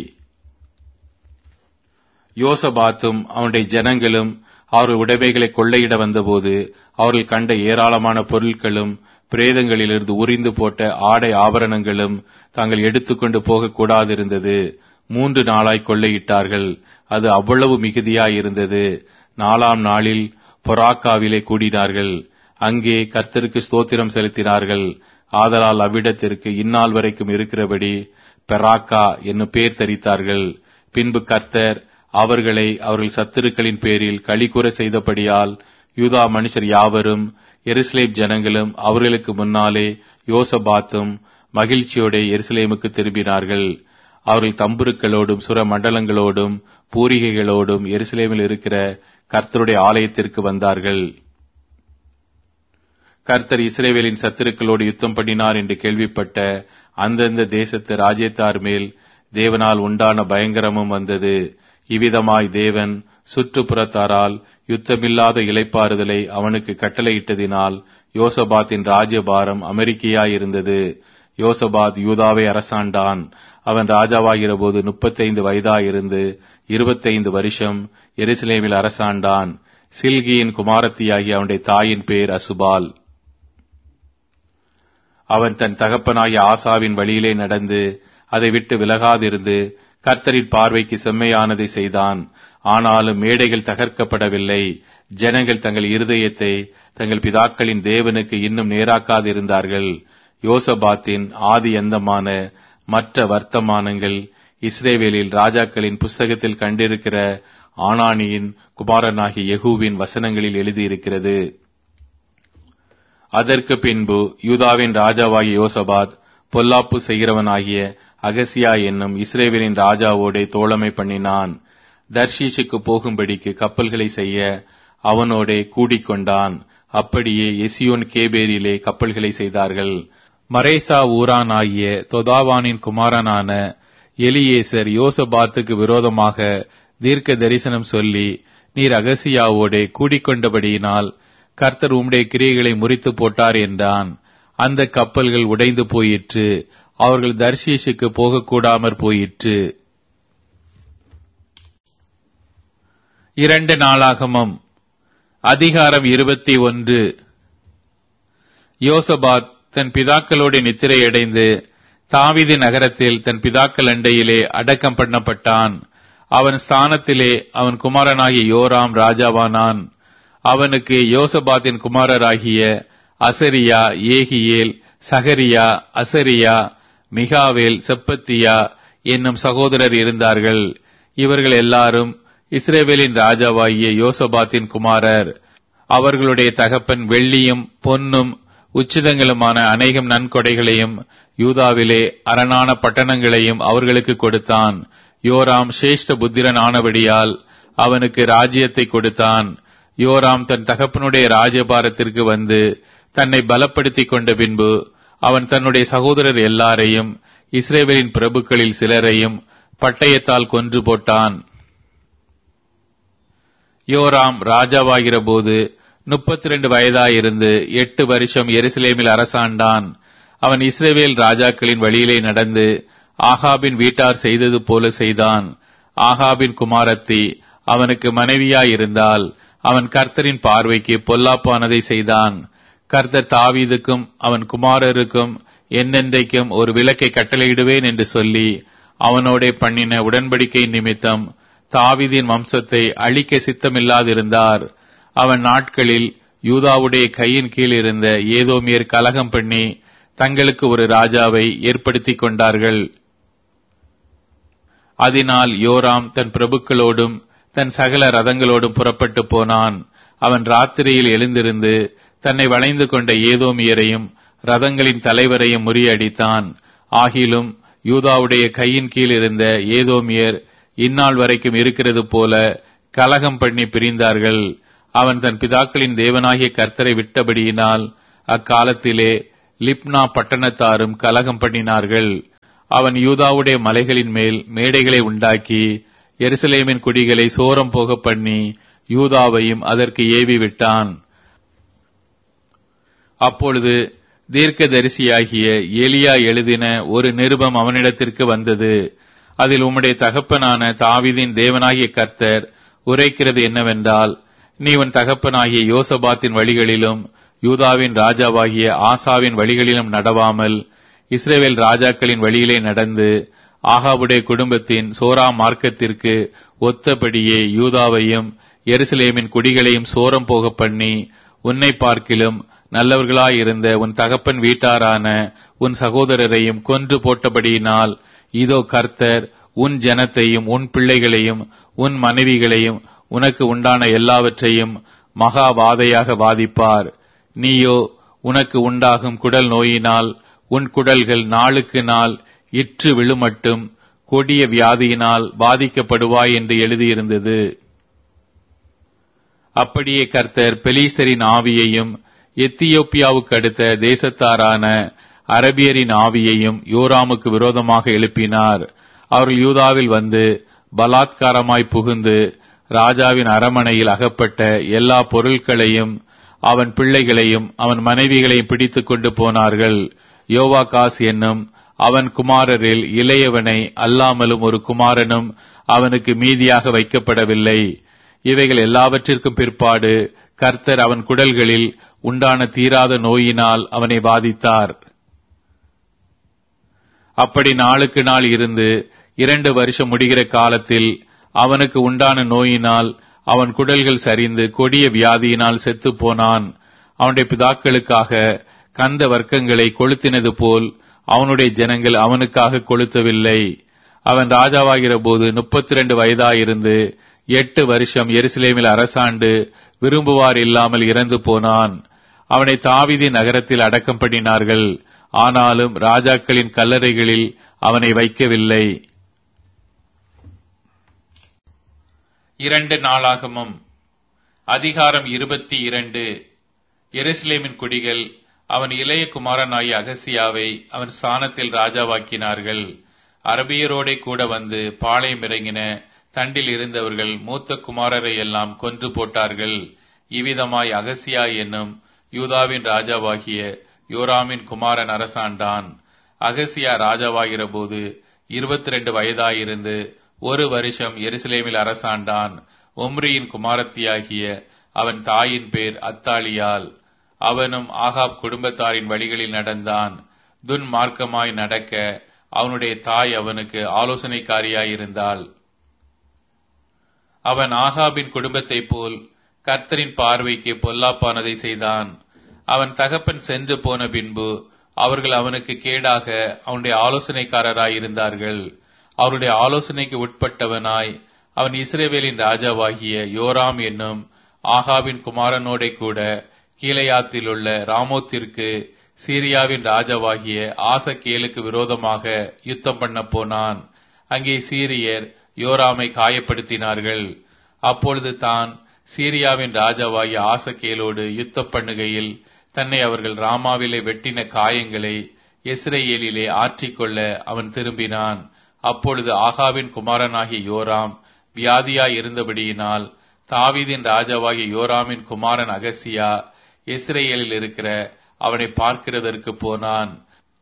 யோசபாத்தும் அவனுடைய ஜனங்களும் அவர்கள் உடைமைகளை கொள்ளையிட வந்தபோது அவர்கள் கண்ட ஏராளமான பொருட்களும் பிரேதங்களிலிருந்து உரிந்து போட்ட ஆடை ஆபரணங்களும் தாங்கள் எடுத்துக்கொண்டு போகக்கூடாதிருந்தது மூன்று நாளாய் கொள்ளையிட்டார்கள் அது அவ்வளவு மிகுதியாய் இருந்தது நாலாம் நாளில் பொராக்காவிலே கூடினார்கள் அங்கே கர்த்தருக்கு ஸ்தோத்திரம் செலுத்தினார்கள் ஆதலால் அவ்விடத்திற்கு இந்நாள் வரைக்கும் இருக்கிறபடி பெராக்கா என்னும் பேர் தரித்தார்கள் பின்பு கர்த்தர் அவர்களை அவர்கள் சத்துருக்களின் பேரில் களிக்கூற செய்தபடியால் யூதா மனுஷர் யாவரும் எருசலேம் ஜனங்களும் அவர்களுக்கு முன்னாலே யோசபாத்தும் மகிழ்ச்சியோட எருசலேமுக்கு திரும்பினார்கள் அவர்கள் தம்புருக்களோடும் சுர மண்டலங்களோடும் பூரிகைகளோடும் எருசலேமில் இருக்கிற கர்த்தருடைய ஆலயத்திற்கு வந்தார்கள் கர்த்தர் இஸ்ரேவேலின் சத்துருக்களோடு யுத்தம் பண்ணினார் என்று கேள்விப்பட்ட அந்தந்த தேசத்து ராஜ்யத்தார் மேல் தேவனால் உண்டான பயங்கரமும் வந்தது இவ்விதமாய் தேவன் சுற்றுப்புறத்தாரால் யுத்தமில்லாத இலைப்பாறுதலை அவனுக்கு கட்டளையிட்டதினால் யோசபாத்தின் ராஜ்யபாரம் அமெரிக்கையாயிருந்தது யோசபாத் யூதாவை அரசாண்டான் அவன் ராஜாவாகிற போது முப்பத்தைந்து வயதாயிருந்து இருபத்தைந்து வருஷம் எருசலேமில் அரசாண்டான் சில்கியின் குமாரத்தியாகி அவனுடைய தாயின் பேர் அசுபால் அவன் தன் தகப்பனாகிய ஆசாவின் வழியிலே நடந்து அதை விட்டு விலகாதிருந்து கர்த்தரின் பார்வைக்கு செம்மையானதை செய்தான் ஆனாலும் மேடைகள் தகர்க்கப்படவில்லை ஜனங்கள் தங்கள் இருதயத்தை தங்கள் பிதாக்களின் தேவனுக்கு இன்னும் நேராக்காதிருந்தார்கள் யோசபாத்தின் ஆதி எந்தமான மற்ற வர்த்தமானங்கள் இஸ்ரேவேலில் ராஜாக்களின் புஸ்தகத்தில் கண்டிருக்கிற ஆனானியின் குமாரனாகி யெகூவின் வசனங்களில் எழுதியிருக்கிறது அதற்கு பின்பு யூதாவின் ராஜாவாகிய யோசபாத் பொல்லாப்பு செய்கிறவனாகிய அகசியா என்னும் இஸ்ரேவேலின் ராஜாவோடே தோழமை பண்ணினான் தர்ஷீஷுக்கு போகும்படிக்கு கப்பல்களை செய்ய அவனோடே கூடிக்கொண்டான் அப்படியே எசியோன் கேபேரிலே கப்பல்களை செய்தார்கள் மரேசா ஊரான் ஆகிய தொதாவானின் குமாரனான எலியேசர் யோசபாத்துக்கு விரோதமாக தீர்க்க தரிசனம் சொல்லி நீர் அகசியாவோடே கூடிக்கொண்டபடியினால் கர்த்தர் உம்முடைய கிரியைகளை முறித்து போட்டார் என்றான் அந்த கப்பல்கள் உடைந்து போயிற்று அவர்கள் தர்ஷீஷுக்கு போகக்கூடாமற் போயிற்று இரண்டு நாளாகமம் அதிகாரம் இருபத்தி ஒன்று யோசபாத் தன் பிதாக்களோடு நித்திரையடைந்து தாவிதி நகரத்தில் தன் பிதாக்கள் அண்டையிலே அடக்கம் பண்ணப்பட்டான் அவன் ஸ்தானத்திலே அவன் குமாரனாகிய யோராம் ராஜாவானான் அவனுக்கு யோசபாத்தின் குமாரராகிய அசரியா ஏகியேல் சகரியா அசரியா மிகாவேல் செப்பத்தியா என்னும் சகோதரர் இருந்தார்கள் இவர்கள் எல்லாரும் இஸ்ரேவேலின் ராஜாவாகிய யோசபாத்தின் குமாரர் அவர்களுடைய தகப்பன் வெள்ளியும் பொன்னும் உச்சிதங்களுமான அநேகம் நன்கொடைகளையும் யூதாவிலே அரணான பட்டணங்களையும் அவர்களுக்கு கொடுத்தான் யோராம் சிரேஷ்ட புத்திரன் ஆனபடியால் அவனுக்கு ராஜ்யத்தை கொடுத்தான் யோராம் தன் தகப்பனுடைய ராஜபாரத்திற்கு வந்து தன்னை பலப்படுத்திக் கொண்ட பின்பு அவன் தன்னுடைய சகோதரர் எல்லாரையும் இஸ்ரேவேலின் பிரபுக்களில் சிலரையும் பட்டயத்தால் கொன்று போட்டான் யோராம் ராஜாவாகிற போது முப்பத்தி ரெண்டு வயதாயிருந்து எட்டு வருஷம் எருசலேமில் அரசாண்டான் அவன் இஸ்ரேவேல் ராஜாக்களின் வழியிலே நடந்து ஆகாபின் வீட்டார் செய்தது போல செய்தான் ஆகாபின் குமாரத்தி அவனுக்கு மனைவியாயிருந்தால் அவன் கர்த்தரின் பார்வைக்கு பொல்லாப்பானதை செய்தான் கர்த்தர் தாவீதுக்கும் அவன் குமாரருக்கும் என்னென்றைக்கும் ஒரு விளக்கை கட்டளையிடுவேன் என்று சொல்லி அவனோடே பண்ணின உடன்படிக்கை நிமித்தம் தாவீதின் வம்சத்தை அழிக்க சித்தமில்லாதிருந்தார் அவன் நாட்களில் யூதாவுடைய கையின் கீழ் இருந்த ஏதோமியர் கலகம் பண்ணி தங்களுக்கு ஒரு ராஜாவை ஏற்படுத்திக் கொண்டார்கள் அதனால் யோராம் தன் பிரபுக்களோடும் தன் சகல ரதங்களோடும் புறப்பட்டு போனான் அவன் ராத்திரியில் எழுந்திருந்து தன்னை வளைந்து கொண்ட ஏதோமியரையும் ரதங்களின் தலைவரையும் முறியடித்தான் ஆகிலும் யூதாவுடைய கையின் கீழ் இருந்த ஏதோமியர் இந்நாள் வரைக்கும் இருக்கிறது போல கலகம் பண்ணி பிரிந்தார்கள் அவன் தன் பிதாக்களின் தேவனாகிய கர்த்தரை விட்டபடியினால் அக்காலத்திலே லிப்னா பட்டணத்தாரும் கலகம் பண்ணினார்கள் அவன் யூதாவுடைய மலைகளின் மேல் மேடைகளை உண்டாக்கி எருசலேமின் குடிகளை சோரம் போக பண்ணி யூதாவையும் அதற்கு ஏவி விட்டான் அப்பொழுது தீர்க்கதரிசியாகிய எலியா எழுதின ஒரு நிருபம் அவனிடத்திற்கு வந்தது அதில் உம்முடைய தகப்பனான தாவீதின் தேவனாகிய கர்த்தர் உரைக்கிறது என்னவென்றால் நீ உன் தகப்பனாகிய யோசபாத்தின் வழிகளிலும் யூதாவின் ராஜாவாகிய ஆசாவின் வழிகளிலும் நடவாமல் இஸ்ரேவேல் ராஜாக்களின் வழியிலே நடந்து ஆகாவுடைய குடும்பத்தின் சோரா மார்க்கத்திற்கு ஒத்தபடியே யூதாவையும் எருசலேமின் குடிகளையும் சோரம் போக பண்ணி உன்னை பார்க்கிலும் நல்லவர்களாயிருந்த உன் தகப்பன் வீட்டாரான உன் சகோதரரையும் கொன்று போட்டபடியினால் இதோ கர்த்தர் உன் ஜனத்தையும் உன் பிள்ளைகளையும் உன் மனைவிகளையும் உனக்கு உண்டான எல்லாவற்றையும் மகா வாதையாக வாதிப்பார் நீயோ உனக்கு உண்டாகும் குடல் நோயினால் உன் குடல்கள் நாளுக்கு நாள் இற்று விழுமட்டும் கொடிய வியாதியினால் பாதிக்கப்படுவாய் என்று எழுதியிருந்தது அப்படியே கர்த்தர் பெலீஸ்தரின் ஆவியையும் எத்தியோப்பியாவுக்கு அடுத்த தேசத்தாரான அரபியரின் ஆவியையும் யோராமுக்கு விரோதமாக எழுப்பினார் அவர்கள் யூதாவில் வந்து பலாத்காரமாய் புகுந்து ராஜாவின் அரமனையில் அகப்பட்ட எல்லா பொருட்களையும் அவன் பிள்ளைகளையும் அவன் மனைவிகளையும் பிடித்துக் கொண்டு போனார்கள் யோவாகாஸ் என்னும் அவன் குமாரரில் இளையவனை அல்லாமலும் ஒரு குமாரனும் அவனுக்கு மீதியாக வைக்கப்படவில்லை இவைகள் எல்லாவற்றிற்கும் பிற்பாடு கர்த்தர் அவன் குடல்களில் உண்டான தீராத நோயினால் அவனை பாதித்தார் அப்படி நாளுக்கு நாள் இருந்து இரண்டு வருஷம் முடிகிற காலத்தில் அவனுக்கு உண்டான நோயினால் அவன் குடல்கள் சரிந்து கொடிய வியாதியினால் செத்து போனான் அவனுடைய பிதாக்களுக்காக கந்த வர்க்கங்களை கொளுத்தினது போல் அவனுடைய ஜனங்கள் அவனுக்காக கொளுத்தவில்லை அவன் ராஜாவாகிற போது முப்பத்தி இரண்டு வயதாயிருந்து எட்டு வருஷம் எருசலேமில் அரசாண்டு விரும்புவார் இல்லாமல் இறந்து போனான் அவனை தாவிதி நகரத்தில் அடக்கம் பண்ணினார்கள் ஆனாலும் ராஜாக்களின் கல்லறைகளில் அவனை வைக்கவில்லை இரண்டு நாளாகமும் அதிகாரம் இருபத்தி இரண்டு எருசலேமின் குடிகள் அவன் இளைய குமாரனாகிய அகசியாவை அவன் ஸ்தானத்தில் ராஜாவாக்கினார்கள் அரபியரோடே கூட வந்து பாளையம் இறங்கின தண்டில் இருந்தவர்கள் மூத்த குமாரரை எல்லாம் கொன்று போட்டார்கள் இவ்விதமாய் அகசியா என்னும் யூதாவின் ராஜாவாகிய யோராமின் குமாரன் அரசாண்டான் அகசியா ராஜாவாகிற போது இருபத்தி ரெண்டு வயதாயிருந்து ஒரு வருஷம் எருசலேமில் அரசாண்டான் ஒம்ரியின் குமாரத்தியாகிய அவன் தாயின் பேர் அத்தாலியால் அவனும் ஆகாப் குடும்பத்தாரின் வழிகளில் நடந்தான் துன்மார்க்கமாய் நடக்க அவனுடைய தாய் அவனுக்கு ஆலோசனைக்காரியாயிருந்தாள் அவன் ஆகாபின் குடும்பத்தைப் போல் கர்த்தரின் பார்வைக்கு பொல்லாப்பானதை செய்தான் அவன் தகப்பன் சென்று போன பின்பு அவர்கள் அவனுக்கு கேடாக அவனுடைய ஆலோசனைக்காரராய் இருந்தார்கள் அவருடைய ஆலோசனைக்கு உட்பட்டவனாய் அவன் இஸ்ரேவேலின் ராஜாவாகிய யோராம் என்னும் ஆகாவின் குமாரனோட கூட கீழையாத்தில் உள்ள ராமோத்திற்கு சீரியாவின் ராஜாவாகிய ஆசகேலுக்கு விரோதமாக யுத்தம் பண்ண போனான் அங்கே சீரியர் யோராமை காயப்படுத்தினார்கள் அப்பொழுது தான் சீரியாவின் ராஜாவாகிய ஆசகேலோடு யுத்தம் பண்ணுகையில் தன்னை அவர்கள் ராமாவிலே வெட்டின காயங்களை எஸ்ரேலிலே ஆற்றிக்கொள்ள அவன் திரும்பினான் அப்பொழுது ஆகாவின் குமாரனாகிய யோராம் வியாதியாய் இருந்தபடியினால் தாவீதின் ராஜாவாகிய யோராமின் குமாரன் அகசியா இஸ்ரேலில் இருக்கிற அவனை பார்க்கிறதற்கு போனான்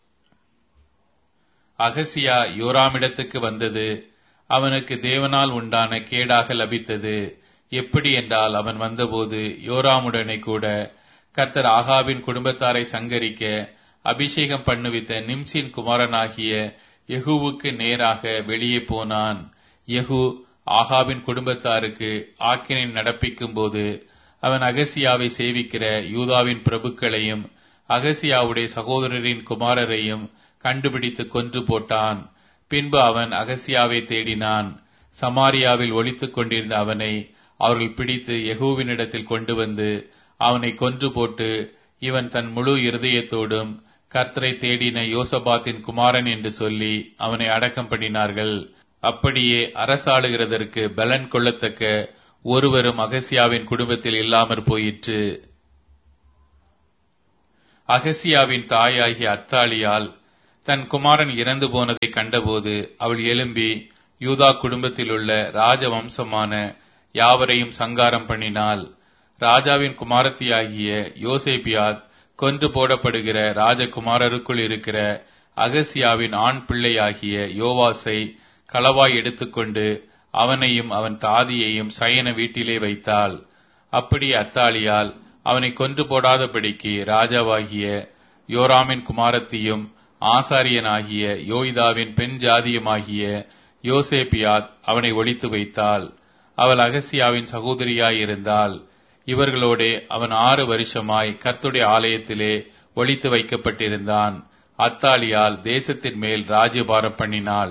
அகசியா யோராமிடத்துக்கு வந்தது அவனுக்கு தேவனால் உண்டான கேடாக லபித்தது எப்படி என்றால் அவன் வந்தபோது யோராமுடனே கூட கர்த்தர் ஆகாவின் குடும்பத்தாரை சங்கரிக்க அபிஷேகம் பண்ணுவித்த நிம்சின் குமாரனாகிய யெகூவுக்கு நேராக வெளியே போனான் யெகூ ஆகாவின் குடும்பத்தாருக்கு ஆக்கினை நடப்பிக்கும் போது அவன் அகசியாவை சேவிக்கிற யூதாவின் பிரபுக்களையும் அகசியாவுடைய சகோதரரின் குமாரரையும் கண்டுபிடித்து கொன்று போட்டான் பின்பு அவன் அகசியாவை தேடினான் சமாரியாவில் ஒளித்துக் கொண்டிருந்த அவனை அவர்கள் பிடித்து யெகூவினிடத்தில் கொண்டு வந்து அவனை கொன்று போட்டு இவன் தன் முழு இருதயத்தோடும் கர்த்தரை தேடின யோசபாத்தின் குமாரன் என்று சொல்லி அவனை அடக்கம் பண்ணினார்கள் அப்படியே அரசாளுகிறதற்கு பலன் கொள்ளத்தக்க ஒருவரும் அகசியாவின் குடும்பத்தில் இல்லாமற் போயிற்று அகசியாவின் தாயாகிய அத்தாளியால் தன் குமாரன் இறந்து போனதை கண்டபோது அவள் எழும்பி யூதா குடும்பத்திலுள்ள ராஜவம்சமான யாவரையும் சங்காரம் பண்ணினாள் ராஜாவின் குமாரத்தியாகிய யோசேபியாத் கொன்று போடப்படுகிற ராஜகுமாரருக்குள் இருக்கிற அகசியாவின் ஆண் பிள்ளையாகிய யோவாசை களவாய் எடுத்துக்கொண்டு அவனையும் அவன் தாதியையும் சயன வீட்டிலே வைத்தாள் அப்படி அத்தாளியால் அவனை கொன்று போடாதபடிக்கு ராஜாவாகிய யோராமின் குமாரத்தியும் ஆசாரியனாகிய யோய்தாவின் பெண் ஜாதியுமாகிய யோசேபியாத் அவனை ஒழித்து வைத்தாள் அவள் அகசியாவின் சகோதரியாயிருந்தாள் இவர்களோடே அவன் ஆறு வருஷமாய் கர்த்துடைய ஆலயத்திலே ஒழித்து வைக்கப்பட்டிருந்தான் அத்தாலியால் தேசத்தின் மேல் ராஜ்யபாரம் பண்ணினாள்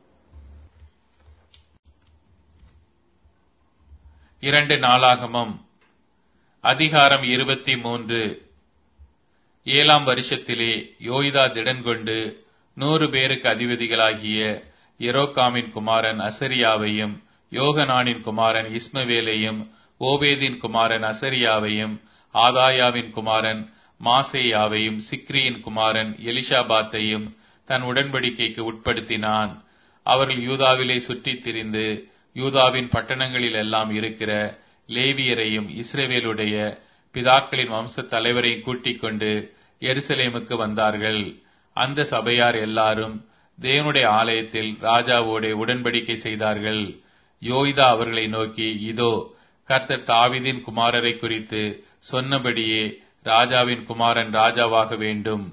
இரண்டு நாளாகமம் அதிகாரம் இருபத்தி மூன்று ஏழாம் வருஷத்திலே யோய்தா திடன் கொண்டு நூறு பேருக்கு அதிபதிகளாகிய எரோகாமின் குமாரன் அசரியாவையும் யோகனானின் குமாரன் இஸ்மவேலையும் ஓபேதின் குமாரன் அசரியாவையும் ஆதாயாவின் குமாரன் மாசேயாவையும் சிக்ரியின் குமாரன் எலிஷாபாத்தையும் தன் உடன்படிக்கைக்கு உட்படுத்தினான் அவர்கள் யூதாவிலே சுற்றித் திரிந்து யூதாவின் பட்டணங்களில் எல்லாம் இருக்கிற லேவியரையும் இஸ்ரேவேலுடைய பிதாக்களின் வம்ச தலைவரையும் கூட்டிக் கொண்டு எருசலேமுக்கு வந்தார்கள் அந்த சபையார் எல்லாரும் தேவனுடைய ஆலயத்தில் ராஜாவோட உடன்படிக்கை செய்தார்கள் யோய்தா அவர்களை நோக்கி இதோ கர்த்தர் தாவிதின் குமாரரை குறித்து சொன்னபடியே ராஜாவின் குமாரன் ராஜாவாக வேண்டும்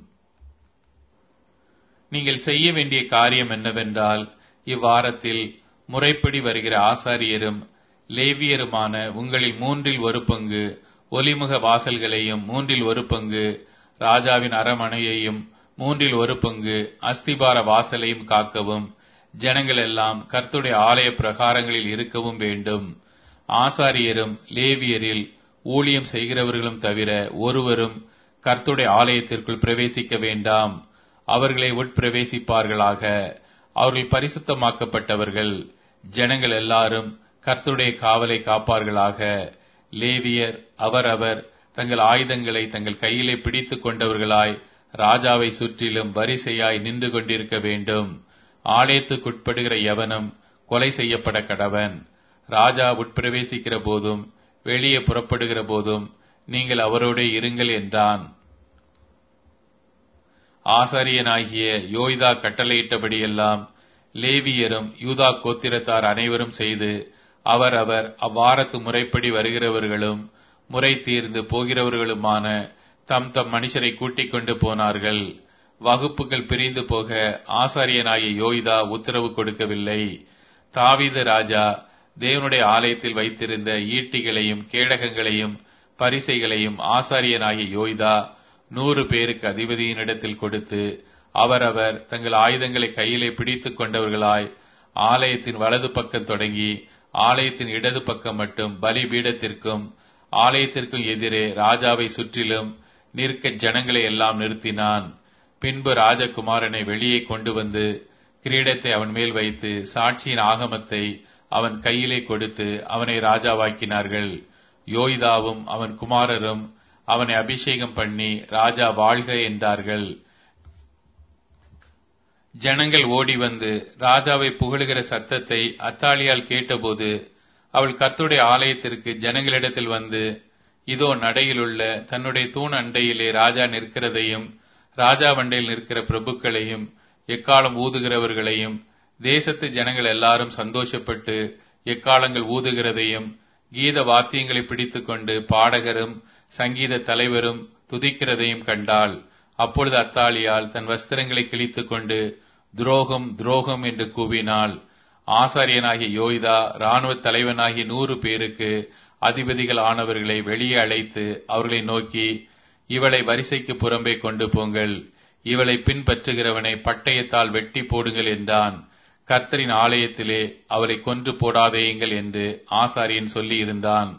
நீங்கள் செய்ய வேண்டிய காரியம் என்னவென்றால் இவ்வாரத்தில் முறைப்படி வருகிற ஆசாரியரும் லேவியருமான உங்களில் மூன்றில் ஒரு பங்கு ஒலிமுக வாசல்களையும் மூன்றில் ஒரு பங்கு ராஜாவின் அரமனையையும் மூன்றில் ஒரு பங்கு அஸ்திபார வாசலையும் காக்கவும் ஜனங்கள் எல்லாம் கர்த்துடைய ஆலய பிரகாரங்களில் இருக்கவும் வேண்டும் ஆசாரியரும் லேவியரில் ஊழியம் செய்கிறவர்களும் தவிர ஒருவரும் கர்த்துடைய ஆலயத்திற்குள் பிரவேசிக்க வேண்டாம் அவர்களை உட்பிரவேசிப்பார்களாக அவர்கள் பரிசுத்தமாக்கப்பட்டவர்கள் ஜனங்கள் எல்லாரும் கர்த்துடைய காவலை காப்பார்களாக லேவியர் அவரவர் தங்கள் ஆயுதங்களை தங்கள் கையிலே பிடித்துக் கொண்டவர்களாய் ராஜாவை சுற்றிலும் வரிசையாய் நின்று கொண்டிருக்க வேண்டும் ஆலயத்துக்குட்படுகிற எவனும் கொலை செய்யப்பட கடவன் ராஜா உட்பிரவேசிக்கிற போதும் வெளியே புறப்படுகிற போதும் நீங்கள் அவரோடே இருங்கள் என்றான் ஆசாரியனாகிய யோய்தா கட்டளையிட்டபடியெல்லாம் லேவியரும் யூதா கோத்திரத்தார் அனைவரும் செய்து அவர் அவர் அவ்வாரத்து முறைப்படி வருகிறவர்களும் முறை தீர்ந்து போகிறவர்களுமான தம் தம் மனுஷரை கூட்டிக் கொண்டு போனார்கள் வகுப்புகள் பிரிந்து போக ஆசாரியனாகிய யோய்தா உத்தரவு கொடுக்கவில்லை தாவீது ராஜா தேவனுடைய ஆலயத்தில் வைத்திருந்த ஈட்டிகளையும் கேடகங்களையும் பரிசைகளையும் ஆசாரியனாகிய யோய்தா நூறு பேருக்கு அதிபதியினிடத்தில் கொடுத்து அவரவர் தங்கள் ஆயுதங்களை கையிலே பிடித்துக் கொண்டவர்களாய் ஆலயத்தின் வலது பக்கம் தொடங்கி ஆலயத்தின் இடது பக்கம் மட்டும் பலிபீடத்திற்கும் ஆலயத்திற்கும் எதிரே ராஜாவை சுற்றிலும் நிற்க ஜனங்களை எல்லாம் நிறுத்தினான் பின்பு ராஜகுமாரனை வெளியே கொண்டு வந்து கிரீடத்தை அவன் மேல் வைத்து சாட்சியின் ஆகமத்தை அவன் கையிலே கொடுத்து அவனை ராஜாவாக்கினார்கள் யோய்தாவும் அவன் குமாரரும் அவனை அபிஷேகம் பண்ணி ராஜா வாழ்க என்றார்கள் ஜனங்கள் ஓடி வந்து ராஜாவை புகழுகிற சத்தத்தை அத்தாலியால் கேட்டபோது அவள் கர்த்துடைய ஆலயத்திற்கு ஜனங்களிடத்தில் வந்து இதோ நடையிலுள்ள தன்னுடைய தூண் அண்டையிலே ராஜா நிற்கிறதையும் ராஜா வண்டையில் நிற்கிற பிரபுக்களையும் எக்காலம் ஊதுகிறவர்களையும் தேசத்து ஜனங்கள் எல்லாரும் சந்தோஷப்பட்டு எக்காலங்கள் ஊதுகிறதையும் கீத வாத்தியங்களை பிடித்துக்கொண்டு பாடகரும் சங்கீத தலைவரும் துதிக்கிறதையும் கண்டாள் அப்பொழுது அத்தாலியால் தன் வஸ்திரங்களை கிழித்துக் கொண்டு துரோகம் துரோகம் என்று கூவினாள் ஆசாரியனாகிய யோய்தா ராணுவ தலைவனாகிய நூறு பேருக்கு அதிபதிகள் ஆனவர்களை வெளியே அழைத்து அவர்களை நோக்கி இவளை வரிசைக்கு புறம்பே கொண்டு போங்கள் இவளை பின்பற்றுகிறவனை பட்டயத்தால் வெட்டி போடுங்கள் என்றான் கர்த்தரின் ஆலயத்திலே அவளை கொன்று போடாதேயுங்கள் என்று ஆசாரியன் சொல்லி இருந்தான்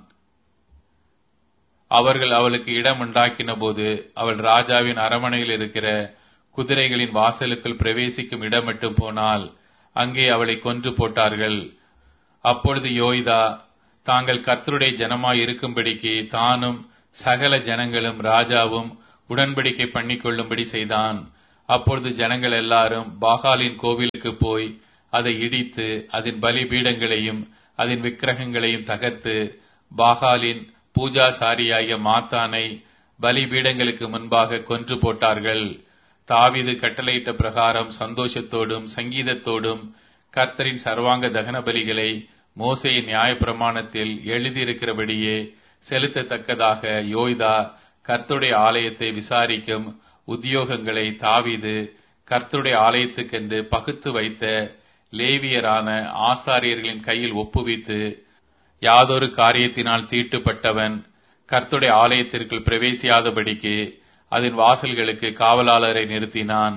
அவர்கள் அவளுக்கு இடம் உண்டாக்கின போது அவள் ராஜாவின் அரமனையில் இருக்கிற குதிரைகளின் வாசலுக்குள் பிரவேசிக்கும் இடம் மட்டும் போனால் அங்கே அவளை கொன்று போட்டார்கள் அப்பொழுது யோய்தா தாங்கள் கர்த்தருடைய ஜனமாய் இருக்கும்படிக்கு தானும் சகல ஜனங்களும் ராஜாவும் உடன்படிக்கை பண்ணிக்கொள்ளும்படி செய்தான் அப்பொழுது ஜனங்கள் எல்லாரும் பாகாலின் கோவிலுக்கு போய் அதை இடித்து அதன் பலிபீடங்களையும் அதன் விக்கிரகங்களையும் தகர்த்து பாகாலின் பூஜாசாரியாகிய மாத்தானை பலிபீடங்களுக்கு முன்பாக கொன்று போட்டார்கள் தாவீது கட்டளையிட்ட பிரகாரம் சந்தோஷத்தோடும் சங்கீதத்தோடும் கர்த்தரின் சர்வாங்க தகன பலிகளை மோசையின் நியாயப்பிரமாணத்தில் எழுதியிருக்கிறபடியே செலுத்தத்தக்கதாக யோய்தா கர்த்தருடைய ஆலயத்தை விசாரிக்கும் உத்தியோகங்களை தாவீது கர்த்தருடைய ஆலயத்துக்கென்று பகுத்து வைத்த லேவியரான ஆசாரியர்களின் கையில் ஒப்புவித்து யாதொரு காரியத்தினால் தீட்டுப்பட்டவன் கர்த்துடைய ஆலயத்திற்குள் பிரவேசியாதபடிக்கு அதன் வாசல்களுக்கு காவலாளரை நிறுத்தினான்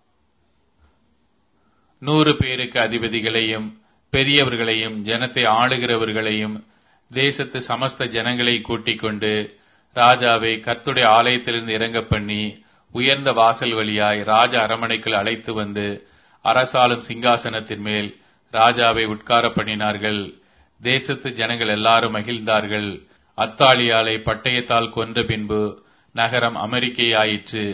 நூறு பேருக்கு அதிபதிகளையும் பெரியவர்களையும் ஜனத்தை ஆளுகிறவர்களையும் தேசத்து சமஸ்த ஜனங்களை கூட்டிக் கொண்டு ராஜாவை கர்த்துடைய ஆலயத்திலிருந்து இறங்க பண்ணி உயர்ந்த வாசல் வழியாய் ராஜ அரமனைக்குள் அழைத்து வந்து அரசாளும் சிங்காசனத்தின் மேல் ராஜாவை உட்கார பண்ணினார்கள் தேசத்து ஜனங்கள் எல்லாரும் மகிழ்ந்தார்கள் அத்தாளியாலை பட்டயத்தால் கொன்ற பின்பு நகரம் அமெரிக்கையாயிற்று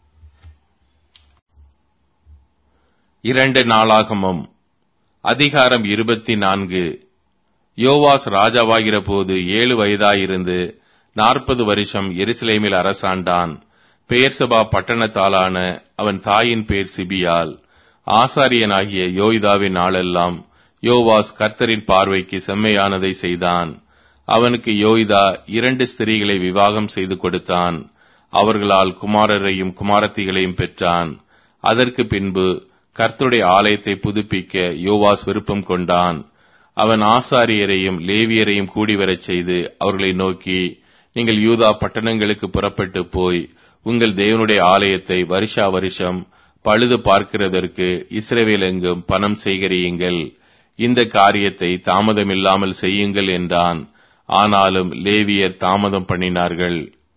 இரண்டு நாளாகமம் அதிகாரம் இருபத்தி நான்கு யோவாஸ் ராஜாவாகிற போது ஏழு வயதாயிருந்து நாற்பது வருஷம் எருசலேமில் அரசாண்டான் பெயர்சபா பட்டணத்தாலான அவன் தாயின் பேர் சிபியால் ஆசாரியனாகிய யோய்தாவின் நாளெல்லாம் யோவாஸ் கர்த்தரின் பார்வைக்கு செம்மையானதை செய்தான் அவனுக்கு யோய்தா இரண்டு ஸ்திரீகளை விவாகம் செய்து கொடுத்தான் அவர்களால் குமாரரையும் குமாரத்திகளையும் பெற்றான் அதற்கு பின்பு கர்த்தருடைய ஆலயத்தை புதுப்பிக்க யோவாஸ் விருப்பம் கொண்டான் அவன் ஆசாரியரையும் லேவியரையும் கூடிவரச் செய்து அவர்களை நோக்கி நீங்கள் யூதா பட்டணங்களுக்கு புறப்பட்டு போய் உங்கள் தேவனுடைய ஆலயத்தை வருஷா வருஷம் பழுது பார்க்கிறதற்கு இஸ்ரவேல் எங்கும் பணம் சேகரியுங்கள் இந்த காரியத்தை தாமதமில்லாமல் செய்யுங்கள் என்றான் ஆனாலும் லேவியர் தாமதம் பண்ணினார்கள்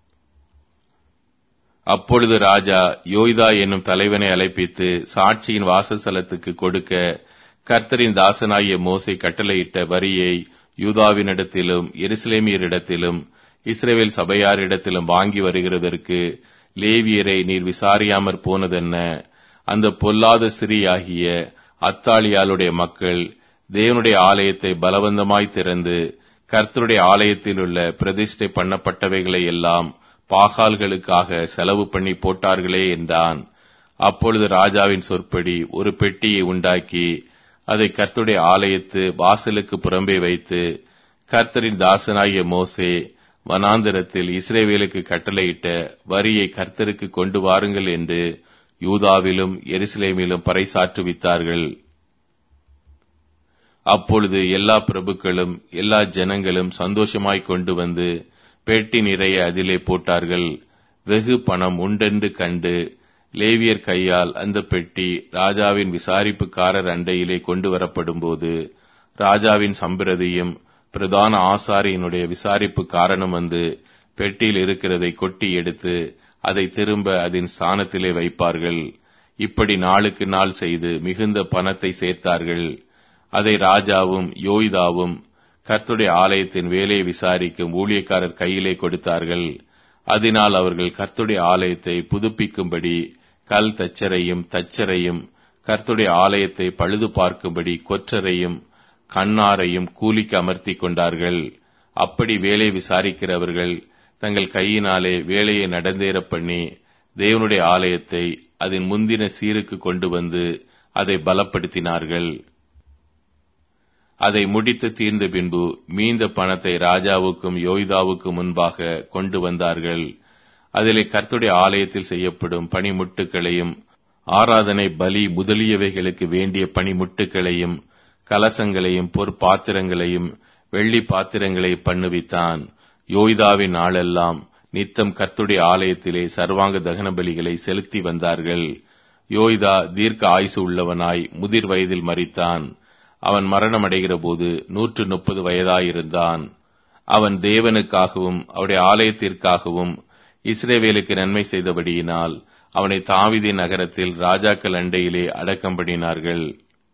அப்பொழுது ராஜா யோய்தா என்னும் தலைவனை அழைப்பித்து சாட்சியின் வாசஸ்தலத்துக்கு கொடுக்க கர்த்தரின் தாசனாகிய மோசை கட்டளையிட்ட வரியை யூதாவினிடத்திலும் எருசலேமியரிடத்திலும் இஸ்ரேவேல் சபையாரிடத்திலும் வாங்கி வருகிறதற்கு லேவியரை நீர் விசாரியாமற் போனதென்ன அந்த பொல்லாத ஸ்திரீயாகிய அத்தாளியாளுடைய மக்கள் தேவனுடைய ஆலயத்தை பலவந்தமாய் திறந்து கர்த்தருடைய ஆலயத்தில் உள்ள பிரதிஷ்டை பண்ணப்பட்டவைகளை எல்லாம் பாகால்களுக்காக செலவு பண்ணி போட்டார்களே என்றான் அப்பொழுது ராஜாவின் சொற்படி ஒரு பெட்டியை உண்டாக்கி அதை கர்த்தருடைய ஆலயத்து வாசலுக்கு புறம்பே வைத்து கர்த்தரின் தாசனாகிய மோசே வனாந்திரத்தில் இஸ்ரேவேலுக்கு கட்டளையிட்ட வரியை கர்த்தருக்கு கொண்டு வாருங்கள் என்று யூதாவிலும் எருசலேமிலும் பறைசாற்றுவித்தார்கள் அப்பொழுது எல்லா பிரபுக்களும் எல்லா ஜனங்களும் சந்தோஷமாய் கொண்டு வந்து பெட்டி நிறைய அதிலே போட்டார்கள் வெகு பணம் உண்டென்று கண்டு லேவியர் கையால் அந்த பெட்டி ராஜாவின் விசாரிப்புக்காரர் அண்டையிலே கொண்டு வரப்படும்போது ராஜாவின் சம்பிரதியும் பிரதான ஆசாரியனுடைய விசாரிப்பு காரணம் வந்து பெட்டியில் இருக்கிறதை கொட்டி எடுத்து அதை திரும்ப அதன் ஸ்தானத்திலே வைப்பார்கள் இப்படி நாளுக்கு நாள் செய்து மிகுந்த பணத்தை சேர்த்தார்கள் அதை ராஜாவும் யோய்தாவும் கர்த்துடைய ஆலயத்தின் வேலையை விசாரிக்கும் ஊழியக்காரர் கையிலே கொடுத்தார்கள் அதனால் அவர்கள் கர்த்துடைய ஆலயத்தை புதுப்பிக்கும்படி கல் தச்சரையும் தச்சரையும் கர்த்துடைய ஆலயத்தை பழுது பார்க்கும்படி கொற்றரையும் கண்ணாரையும் கூலிக்கு அமர்த்தி கொண்டார்கள் அப்படி வேலை விசாரிக்கிறவர்கள் தங்கள் கையினாலே வேலையை நடந்தேற பண்ணி தேவனுடைய ஆலயத்தை அதன் முந்தின சீருக்கு கொண்டு வந்து அதை பலப்படுத்தினார்கள் அதை முடித்து தீர்ந்த பின்பு மீந்த பணத்தை ராஜாவுக்கும் யோய்தாவுக்கும் முன்பாக கொண்டு வந்தார்கள் அதிலே கர்த்துடைய ஆலயத்தில் செய்யப்படும் பணிமுட்டுகளையும் ஆராதனை பலி முதலியவைகளுக்கு வேண்டிய பணிமுட்டுகளையும் கலசங்களையும் பொற்பாத்திரங்களையும் வெள்ளி பாத்திரங்களை பண்ணுவித்தான் யோய்தாவின் நாளெல்லாம் நித்தம் கர்த்துடைய ஆலயத்திலே சர்வாங்க தகன பலிகளை செலுத்தி வந்தார்கள் யோய்தா தீர்க்க ஆயுசு உள்ளவனாய் முதிர் வயதில் மறித்தான் அவன் மரணமடைகிற போது நூற்று முப்பது வயதாயிருந்தான் அவன் தேவனுக்காகவும் அவருடைய ஆலயத்திற்காகவும் இஸ்ரேவேலுக்கு நன்மை செய்தபடியினால் அவனை தாவிதி நகரத்தில் ராஜாக்கள் அண்டையிலே அடக்கம் பண்ணினார்கள்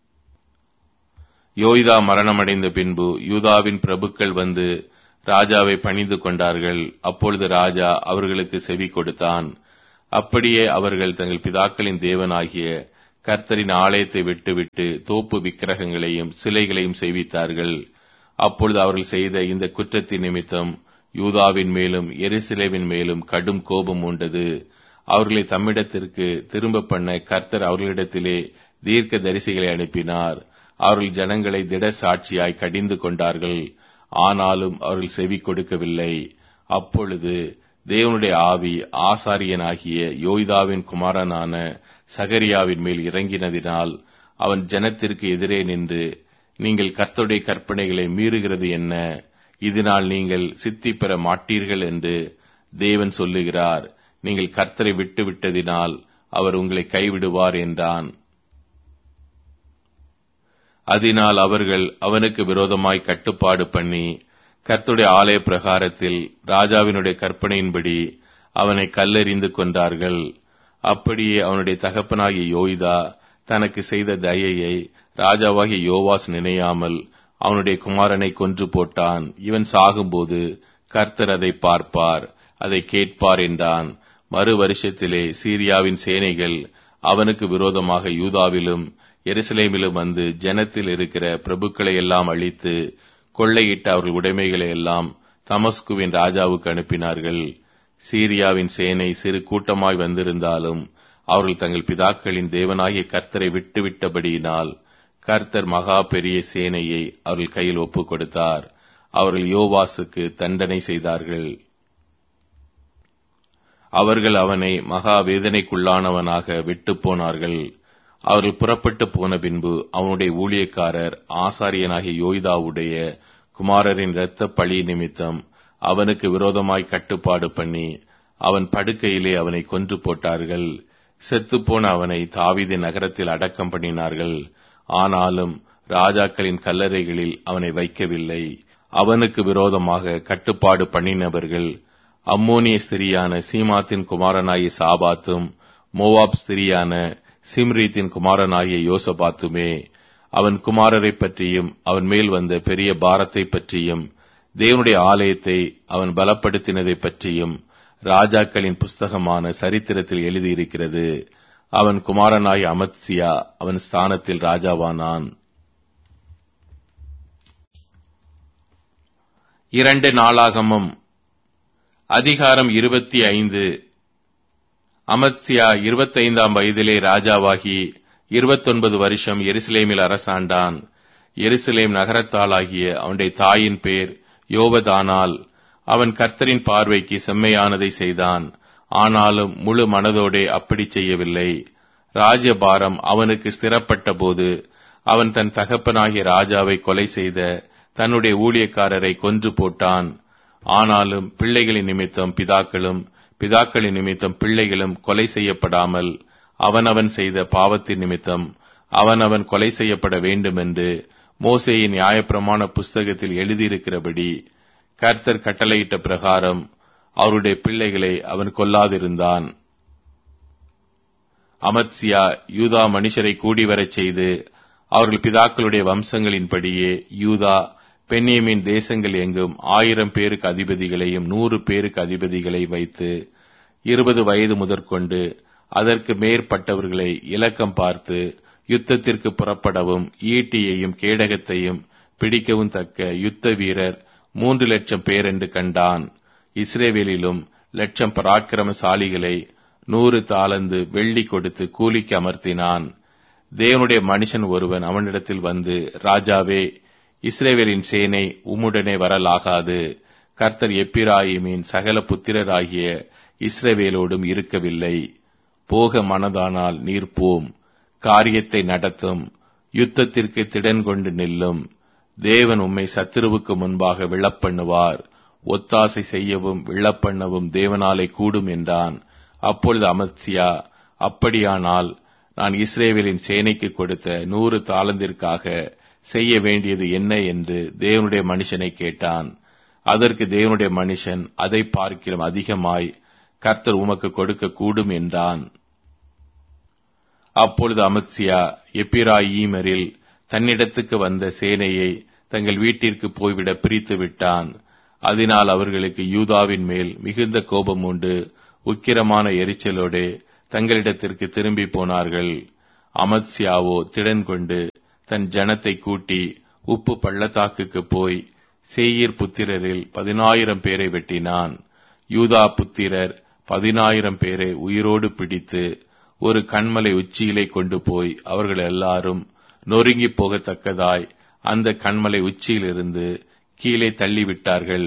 யோய்தா மரணமடைந்த பின்பு யூதாவின் பிரபுக்கள் வந்து ராஜாவை பணிந்து கொண்டார்கள் அப்பொழுது ராஜா அவர்களுக்கு செவி கொடுத்தான் அப்படியே அவர்கள் தங்கள் பிதாக்களின் தேவனாகிய கர்த்தரின் ஆலயத்தை விட்டுவிட்டு தோப்பு விக்கிரகங்களையும் சிலைகளையும் செய்வித்தார்கள் அப்பொழுது அவர்கள் செய்த இந்த குற்றத்தின் நிமித்தம் யூதாவின் மேலும் எருசலேமின் மேலும் கடும் கோபம் உண்டது அவர்களை தம்மிடத்திற்கு திரும்ப பண்ண கர்த்தர் அவர்களிடத்திலே தீர்க்க தரிசிகளை அனுப்பினார் அவர்கள் ஜனங்களை திட சாட்சியாய் கடிந்து கொண்டார்கள் ஆனாலும் அவர்கள் செவி கொடுக்கவில்லை அப்பொழுது தேவனுடைய ஆவி ஆசாரியனாகிய யோய்தாவின் குமாரனான சகரியாவின் மேல் இறங்கினதினால் அவன் ஜனத்திற்கு எதிரே நின்று நீங்கள் கர்த்தருடைய கற்பனைகளை மீறுகிறது என்ன இதனால் நீங்கள் சித்தி பெற மாட்டீர்கள் என்று தேவன் சொல்லுகிறார் நீங்கள் கர்த்தரை விட்டு விட்டதினால் அவர் உங்களை கைவிடுவார் என்றான் அதனால் அவர்கள் அவனுக்கு விரோதமாய் கட்டுப்பாடு பண்ணி கர்த்துடைய ஆலய பிரகாரத்தில் ராஜாவினுடைய கற்பனையின்படி அவனை கல்லெறிந்து கொண்டார்கள் அப்படியே அவனுடைய தகப்பனாகிய யோய்தா தனக்கு செய்த தயையை ராஜாவாகிய யோவாஸ் நினையாமல் அவனுடைய குமாரனை கொன்று போட்டான் இவன் சாகும்போது கர்த்தர் அதை பார்ப்பார் அதை கேட்பார் என்றான் மறு வருஷத்திலே சீரியாவின் சேனைகள் அவனுக்கு விரோதமாக யூதாவிலும் எருசலேமிலும் வந்து ஜனத்தில் இருக்கிற பிரபுக்களை எல்லாம் அழித்து கொள்ளையிட்ட அவர்கள் உடைமைகளை எல்லாம் தமஸ்குவின் ராஜாவுக்கு அனுப்பினார்கள் சீரியாவின் சேனை சிறு கூட்டமாய் வந்திருந்தாலும் அவர்கள் தங்கள் பிதாக்களின் தேவனாகிய கர்த்தரை விட்டுவிட்டபடியினால் கர்த்தர் மகா பெரிய சேனையை அவர்கள் கையில் ஒப்புக் கொடுத்தார் அவர்கள் யோவாசுக்கு தண்டனை செய்தார்கள் அவர்கள் அவனை மகா வேதனைக்குள்ளானவனாக விட்டு போனார்கள் அவர்கள் புறப்பட்டு போன பின்பு அவனுடைய ஊழியக்காரர் ஆசாரியனாகிய யோய்தாவுடைய குமாரரின் இரத்த பழி நிமித்தம் அவனுக்கு விரோதமாய் கட்டுப்பாடு பண்ணி அவன் படுக்கையிலே அவனை கொன்று போட்டார்கள் செத்துப்போன அவனை தாவிதி நகரத்தில் அடக்கம் பண்ணினார்கள் ஆனாலும் ராஜாக்களின் கல்லறைகளில் அவனை வைக்கவில்லை அவனுக்கு விரோதமாக கட்டுப்பாடு பண்ணினவர்கள் அம்மோனிய ஸ்திரியான சீமாத்தின் குமாரனாகிய சாபாத்தும் மோவாப் ஸ்திரியான சிம்ரீத்தின் குமாரனாகிய யோசபாத்துமே அவன் குமாரரை பற்றியும் அவன் மேல் வந்த பெரிய பாரத்தை பற்றியும் தேவனுடைய ஆலயத்தை அவன் பலப்படுத்தினதை பற்றியும் ராஜாக்களின் புஸ்தகமான சரித்திரத்தில் எழுதியிருக்கிறது அவன் குமாரனாய் அமத்சியா அவன் ஸ்தானத்தில் ராஜாவானான் இரண்டு நாளாகமும் அதிகாரம் இருபத்தி ஐந்து அமத்சியா இருபத்தைந்தாம் வயதிலே ராஜாவாகி இருபத்தொன்பது வருஷம் எருசலேமில் அரசாண்டான் எருசலேம் நகரத்தாளாகிய அவனுடைய தாயின் பேர் யோபதானால் அவன் கர்த்தரின் பார்வைக்கு செம்மையானதை செய்தான் ஆனாலும் முழு மனதோடே அப்படி செய்யவில்லை ராஜபாரம் அவனுக்கு ஸ்திரப்பட்ட போது அவன் தன் தகப்பனாகிய ராஜாவை கொலை செய்த தன்னுடைய ஊழியக்காரரை கொன்று போட்டான் ஆனாலும் பிள்ளைகளின் நிமித்தம் பிதாக்களும் பிதாக்களின் நிமித்தம் பிள்ளைகளும் கொலை செய்யப்படாமல் அவனவன் செய்த பாவத்தின் நிமித்தம் அவனவன் கொலை செய்யப்பட வேண்டும் என்று மோசேயின் நியாயப்பிரமாண புஸ்தகத்தில் எழுதியிருக்கிறபடி கர்த்தர் கட்டளையிட்ட பிரகாரம் அவருடைய பிள்ளைகளை அவன் கொல்லாதிருந்தான் அமத்சியா யூதா மனுஷரை கூடி வரச் செய்து அவர்கள் பிதாக்களுடைய வம்சங்களின்படியே யூதா பெண்ணியமின் தேசங்கள் எங்கும் ஆயிரம் பேருக்கு அதிபதிகளையும் நூறு பேருக்கு அதிபதிகளை வைத்து இருபது வயது முதற்கொண்டு அதற்கு மேற்பட்டவர்களை இலக்கம் பார்த்து யுத்தத்திற்கு புறப்படவும் ஈட்டியையும் கேடகத்தையும் பிடிக்கவும் தக்க யுத்த வீரர் மூன்று லட்சம் பேர் என்று கண்டான் இஸ்ரேவேலிலும் லட்சம் பராக்கிரமசாலிகளை நூறு தாளந்து வெள்ளி கொடுத்து கூலிக்கு அமர்த்தினான் தேவனுடைய மனுஷன் ஒருவன் அவனிடத்தில் வந்து ராஜாவே இஸ்ரேவேலின் சேனை உம்முடனே வரலாகாது கர்த்தர் எப்பிராயிமின் சகல புத்திரராகிய இஸ்ரவேலோடும் இருக்கவில்லை போக மனதானால் நீர் போம் காரியத்தை நடத்தும் யுத்தத்திற்கு திடன் கொண்டு நில்லும் தேவன் உம்மை சத்துருவுக்கு முன்பாக விழப்பண்ணுவார் ஒத்தாசை செய்யவும் விழப்பண்ணவும் தேவனாலே கூடும் என்றான் அப்பொழுது அமத்சியா அப்படியானால் நான் இஸ்ரேவேலின் சேனைக்கு கொடுத்த நூறு தாளந்திற்காக செய்ய வேண்டியது என்ன என்று தேவனுடைய மனுஷனை கேட்டான் அதற்கு தேவனுடைய மனுஷன் அதை பார்க்கிலும் அதிகமாய் கர்த்தர் உமக்கு கொடுக்க கூடும் என்றான் அப்பொழுது அமத்சியா எப்பிராயீமரில் தன்னிடத்துக்கு வந்த சேனையை தங்கள் வீட்டிற்கு போய்விட பிரித்து விட்டான் அதனால் அவர்களுக்கு யூதாவின் மேல் மிகுந்த கோபம் உண்டு உக்கிரமான எரிச்சலோடு தங்களிடத்திற்கு திரும்பி போனார்கள் அமத்சியாவோ திடன் கொண்டு தன் ஜனத்தை கூட்டி உப்பு பள்ளத்தாக்குக்கு போய் சேயீர் புத்திரரில் பதினாயிரம் பேரை வெட்டினான் யூதா புத்திரர் பதினாயிரம் பேரை உயிரோடு பிடித்து ஒரு கண்மலை உச்சியிலே கொண்டு போய் அவர்கள் எல்லாரும் நொறுங்கி போகத்தக்கதாய் அந்த கண்மலை உச்சியிலிருந்து கீழே தள்ளிவிட்டார்கள்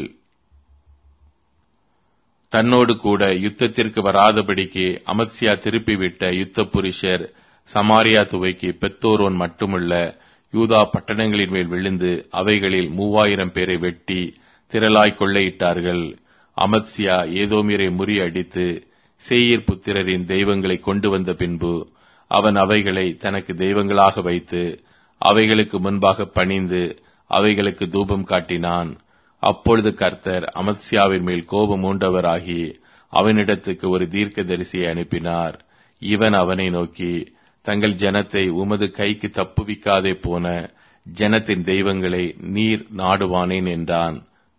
தன்னோடு கூட யுத்தத்திற்கு வராதபடிக்கு அமத்சியா திருப்பிவிட்ட யுத்த புருஷர் சமாரியா துவைக்கு பெத்தோரோன் மட்டுமல்ல யூதா பட்டணங்களின் மேல் விழுந்து அவைகளில் மூவாயிரம் பேரை வெட்டி திரளாய் கொள்ளையிட்டார்கள் அமத்சியா ஏதோமியரை முறியடித்து சேயீர் புத்திரரின் தெய்வங்களை கொண்டு வந்த பின்பு அவன் அவைகளை தனக்கு தெய்வங்களாக வைத்து அவைகளுக்கு முன்பாக பணிந்து அவைகளுக்கு தூபம் காட்டினான் அப்பொழுது கர்த்தர் அமத்சியாவின் மேல் கோபம் மூண்டவராகி அவனிடத்துக்கு ஒரு தீர்க்கதரிசியை அனுப்பினார் இவன் அவனை நோக்கி தங்கள் ஜனத்தை உமது கைக்கு தப்புவிக்காதே போன ஜனத்தின் தெய்வங்களை நீர் நாடுவானேன் என்றான்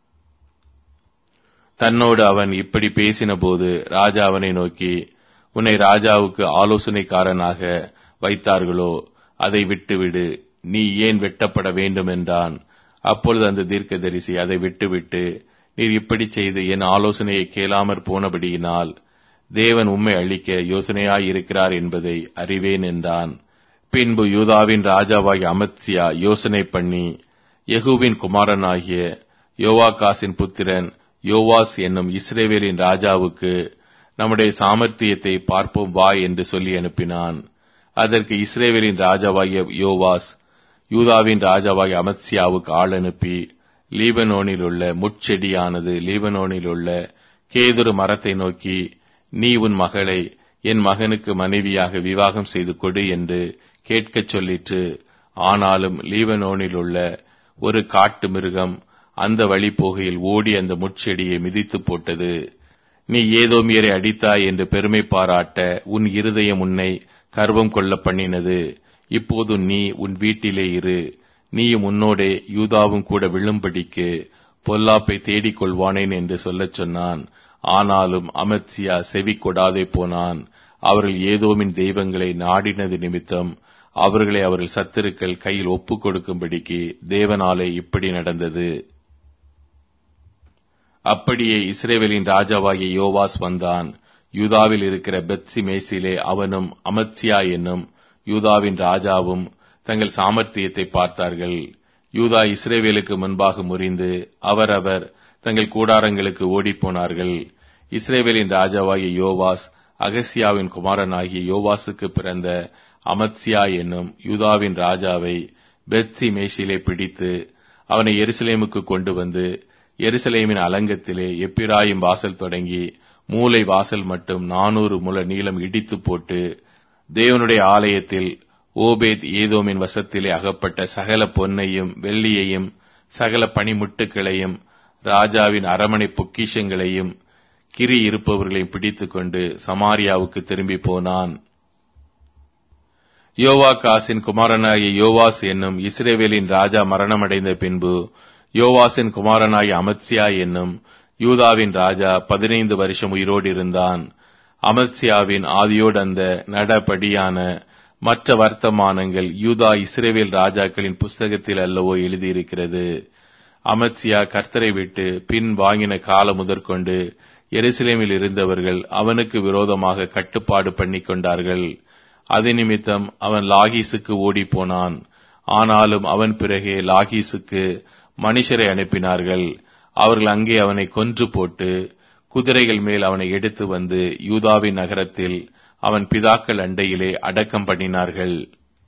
தன்னோடு அவன் இப்படி பேசினபோது ராஜா அவனை நோக்கி உன்னை ராஜாவுக்கு ஆலோசனைக்காரனாக வைத்தார்களோ அதை விட்டுவிடு நீ ஏன் வெட்டப்பட வேண்டும் என்றான் அப்பொழுது அந்த தீர்க்கதரிசி அதை விட்டுவிட்டு நீர் இப்படி செய்து என் ஆலோசனையை கேளாமற் போனபடியினால் தேவன் உம்மை அழிக்க யோசனையாயிருக்கிறார் என்பதை அறிவேன் என்றான் பின்பு யூதாவின் ராஜாவாகிய அமத்சியா யோசனை பண்ணி யெகூவின் குமாரனாகிய யோவாகாசின் புத்திரன் யோவாஸ் என்னும் இஸ்ரேவேலின் ராஜாவுக்கு நம்முடைய சாமர்த்தியத்தை பார்ப்போம் வா என்று சொல்லி அனுப்பினான் அதற்கு இஸ்ரேவேலின் ராஜாவாகிய யோவாஸ் யூதாவின் ராஜாவாகிய அமத்சியாவுக்கு ஆள் அனுப்பி லீபனோனில் உள்ள முட்செடியானது லீபனோனில் உள்ள கேதுரு மரத்தை நோக்கி நீ உன் மகளை என் மகனுக்கு மனைவியாக விவாகம் செய்து கொடு என்று கேட்கச் சொல்லிற்று ஆனாலும் லீபனோனில் உள்ள ஒரு காட்டு மிருகம் அந்த வழி போகையில் ஓடி அந்த முட்செடியை மிதித்து போட்டது நீ ஏதோமியரை அடித்தாய் என்று பெருமை பாராட்ட உன் இருதயம் உன்னை கர்வம் கொள்ள பண்ணினது இப்போது நீ உன் வீட்டிலே இரு நீயும் உன்னோடே யூதாவும் கூட விழும்படிக்கு பொல்லாப்பை தேடிக் கொள்வானேன் என்று சொல்லச் சொன்னான் ஆனாலும் அமத்சியா செவி கொடாதே போனான் அவர்கள் ஏதோமின் தெய்வங்களை நாடினது நிமித்தம் அவர்களை அவர்கள் சத்துருக்கள் கையில் ஒப்புக் கொடுக்கும்படிக்கு தேவனாலே இப்படி நடந்தது அப்படியே இஸ்ரேவேலின் ராஜாவாகிய யோவாஸ் வந்தான் யூதாவில் இருக்கிற பெத்சி மேசிலே அவனும் அமத்சியா என்னும் யூதாவின் ராஜாவும் தங்கள் சாமர்த்தியத்தை பார்த்தார்கள் யூதா இஸ்ரேவேலுக்கு முன்பாக முறிந்து அவரவர் தங்கள் கூடாரங்களுக்கு ஓடிப்போனார்கள் இஸ்ரேவேலின் ராஜாவாகிய யோவாஸ் அகசியாவின் குமாரனாகிய யோவாசுக்கு பிறந்த அமத்சியா என்னும் யூதாவின் ராஜாவை பெத்சி மேஷிலே பிடித்து அவனை எருசலேமுக்கு கொண்டு வந்து எருசலேமின் அலங்கத்திலே எப்பிராயும் வாசல் தொடங்கி மூலை வாசல் மட்டும் நானூறு முல நீளம் இடித்து போட்டு தேவனுடைய ஆலயத்தில் ஓபேத் ஏதோமின் வசத்திலே அகப்பட்ட சகல பொன்னையும் வெள்ளியையும் சகல பனிமுட்டுகளையும் ராஜாவின் அரமனை பொக்கிஷங்களையும் கிரி இருப்பவர்களையும் பிடித்துக்கொண்டு சமாரியாவுக்கு திரும்பி போனான் யோவாகாசின் குமாரனாகிய யோவாஸ் என்னும் இஸ்ரேவேலின் ராஜா மரணமடைந்த பின்பு யோவாசின் குமாரனாகிய அமத்சியா என்னும் யூதாவின் ராஜா பதினைந்து வருஷம் உயிரோடு இருந்தான் அமத்சியாவின் ஆதியோடந்த நடபடியான மற்ற வர்த்தமானங்கள் யூதா இஸ்ரேவேல் ராஜாக்களின் புஸ்தகத்தில் அல்லவோ எழுதியிருக்கிறது அமத்சியா கர்த்தரை விட்டு பின் வாங்கின காலம் முதற்கொண்டு எருசலேமில் இருந்தவர்கள் அவனுக்கு விரோதமாக கட்டுப்பாடு பண்ணிக் கொண்டார்கள் அது நிமித்தம் அவன் லாகீசுக்கு ஓடிப்போனான் ஆனாலும் அவன் பிறகே லாகீசுக்கு மனுஷரை அனுப்பினார்கள் அவர்கள் அங்கே அவனை கொன்று போட்டு குதிரைகள் மேல் அவனை எடுத்து வந்து யூதாவின் நகரத்தில் அவன் பிதாக்கள் அண்டையிலே அடக்கம் பண்ணினார்கள்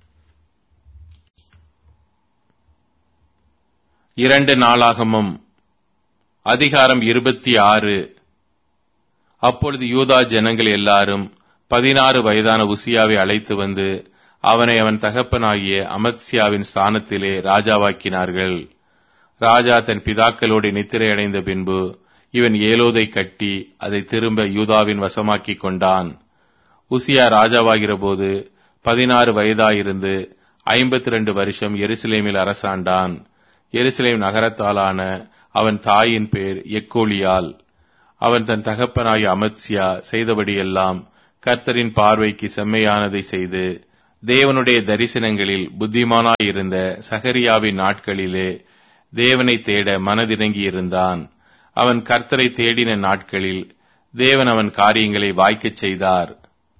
இரண்டு நாளாகமும் அதிகாரம் இருபத்தி ஆறு அப்பொழுது யூதா ஜனங்கள் எல்லாரும் பதினாறு வயதான உசியாவை அழைத்து வந்து அவனை அவன் தகப்பனாகிய அமத்சியாவின் ஸ்தானத்திலே ராஜாவாக்கினார்கள் ராஜா தன் பிதாக்களோடு நித்திரை அடைந்த பின்பு இவன் ஏலோதை கட்டி அதை திரும்ப யூதாவின் வசமாக்கிக் கொண்டான் உசியா ராஜாவாகிற போது பதினாறு வயதாயிருந்து ஐம்பத்தி ரெண்டு வருஷம் எருசலேமில் அரசாண்டான் எருசலேம் நகரத்தாலான அவன் தாயின் பேர் எக்கோலியால் அவன் தன் தகப்பனாகிய அமத்சியா செய்தபடியெல்லாம் கர்த்தரின் பார்வைக்கு செம்மையானதை செய்து தேவனுடைய தரிசனங்களில் புத்திமானாயிருந்த சகரியாவின் நாட்களிலே தேவனை தேட மனதிறங்கியிருந்தான் அவன் கர்த்தரை தேடின நாட்களில் தேவன் அவன் காரியங்களை வாய்க்கச் செய்தார்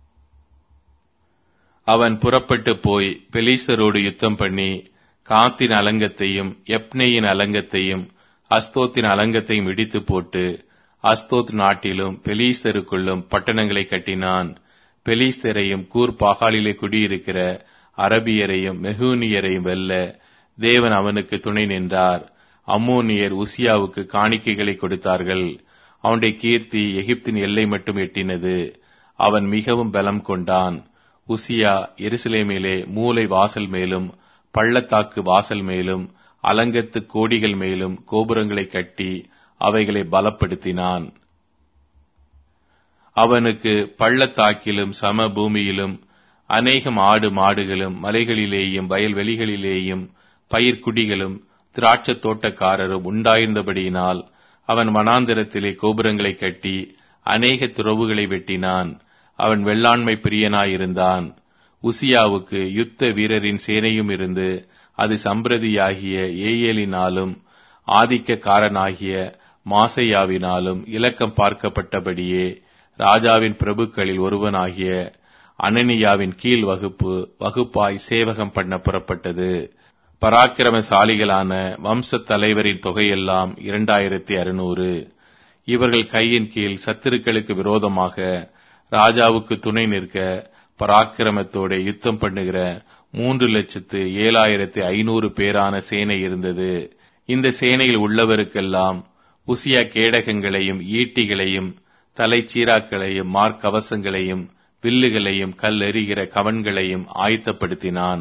அவன் புறப்பட்டு போய் பெலீசரோடு யுத்தம் பண்ணி காத்தின் அலங்கத்தையும் எப்னேயின் அலங்கத்தையும் அஸ்தோத்தின் அலங்கத்தையும் இடித்து போட்டு அஸ்தோத் நாட்டிலும் பெலீஸ்தருக்குள்ளும் பட்டணங்களை கட்டினான் பெலீஸ்தரையும் கூர் பாகாலிலே குடியிருக்கிற அரபியரையும் மெஹூனியரையும் வெல்ல தேவன் அவனுக்கு துணை நின்றார் அம்மோனியர் உசியாவுக்கு காணிக்கைகளை கொடுத்தார்கள் அவனுடைய கீர்த்தி எகிப்தின் எல்லை மட்டும் எட்டினது அவன் மிகவும் பலம் கொண்டான் உசியா எருசலேமிலே மூலை வாசல் மேலும் பள்ளத்தாக்கு வாசல் மேலும் அலங்கத்து கோடிகள் மேலும் கோபுரங்களை கட்டி அவைகளை பலப்படுத்தினான் அவனுக்கு பள்ளத்தாக்கிலும் சம பூமியிலும் அநேகம் ஆடு மாடுகளும் மலைகளிலேயும் வயல்வெளிகளிலேயும் பயிர்க்குடிகளும் திராட்சத் தோட்டக்காரரும் உண்டாயிருந்தபடியினால் அவன் வனாந்திரத்திலே கோபுரங்களை கட்டி அநேக துறவுகளை வெட்டினான் அவன் வெள்ளாண்மை பிரியனாயிருந்தான் உசியாவுக்கு யுத்த வீரரின் சேனையும் இருந்து அது சம்பிரதியாகிய ஏயலினாலும் ஆதிக்கக்காரனாகிய மாசையாவினாலும் இலக்கம் பார்க்கப்பட்டபடியே ராஜாவின் பிரபுக்களில் ஒருவனாகிய அனனியாவின் கீழ் வகுப்பு வகுப்பாய் சேவகம் பண்ண புறப்பட்டது பராக்கிரமசாலிகளான வம்ச தலைவரின் தொகையெல்லாம் இரண்டாயிரத்தி அறுநூறு இவர்கள் கையின் கீழ் சத்துருக்களுக்கு விரோதமாக ராஜாவுக்கு துணை நிற்க பராக்கிரமத்தோட யுத்தம் பண்ணுகிற மூன்று லட்சத்து ஏழாயிரத்தி ஐநூறு பேரான சேனை இருந்தது இந்த சேனையில் உள்ளவருக்கெல்லாம் உசியா கேடகங்களையும் ஈட்டிகளையும் தலைச்சீராக்களையும் மார்க்கவசங்களையும் வில்லுகளையும் கல்லெறிகிற கவன்களையும் ஆயத்தப்படுத்தினான்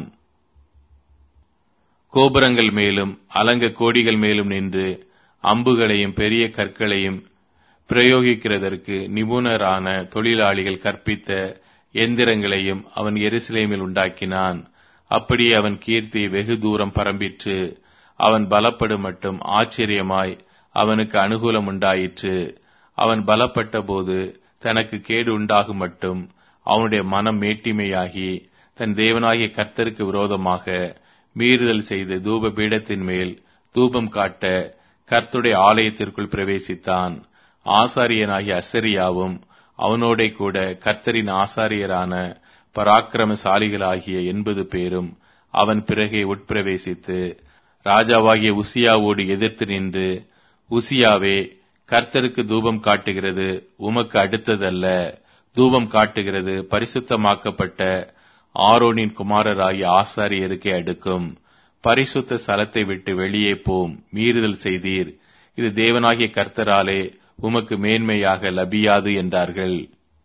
கோபுரங்கள் மேலும் அலங்க கோடிகள் மேலும் நின்று அம்புகளையும் பெரிய கற்களையும் பிரயோகிக்கிறதற்கு நிபுணரான தொழிலாளிகள் கற்பித்த எந்திரங்களையும் அவன் எருசலேமில் உண்டாக்கினான் அப்படியே அவன் கீர்த்தி வெகு தூரம் பரம்பிற்று அவன் பலப்படும் மட்டும் ஆச்சரியமாய் அவனுக்கு அனுகூலம் உண்டாயிற்று அவன் பலப்பட்ட போது தனக்கு கேடு உண்டாகும் மட்டும் அவனுடைய மனம் மேட்டிமையாகி தன் தேவனாகிய கர்த்தருக்கு விரோதமாக மீறுதல் செய்து தூப பீடத்தின் மேல் தூபம் காட்ட கர்த்துடைய ஆலயத்திற்குள் பிரவேசித்தான் ஆசாரியனாகிய அசரியாவும் அவனோட கூட கர்த்தரின் ஆசாரியரான பராக்கிரமசாலிகளாகிய எண்பது பேரும் அவன் பிறகே உட்பிரவேசித்து ராஜாவாகிய உசியாவோடு எதிர்த்து நின்று உசியாவே கர்த்தருக்கு தூபம் காட்டுகிறது உமக்கு அடுத்ததல்ல தூபம் காட்டுகிறது பரிசுத்தமாக்கப்பட்ட ஆரோனின் குமாரராகிய ஆசாரியருக்கே அடுக்கும் பரிசுத்த ஸ்தலத்தை விட்டு வெளியே போம் மீறுதல் செய்தீர் இது தேவனாகிய கர்த்தராலே உமக்கு மேன்மையாக லபியாது என்றார்கள்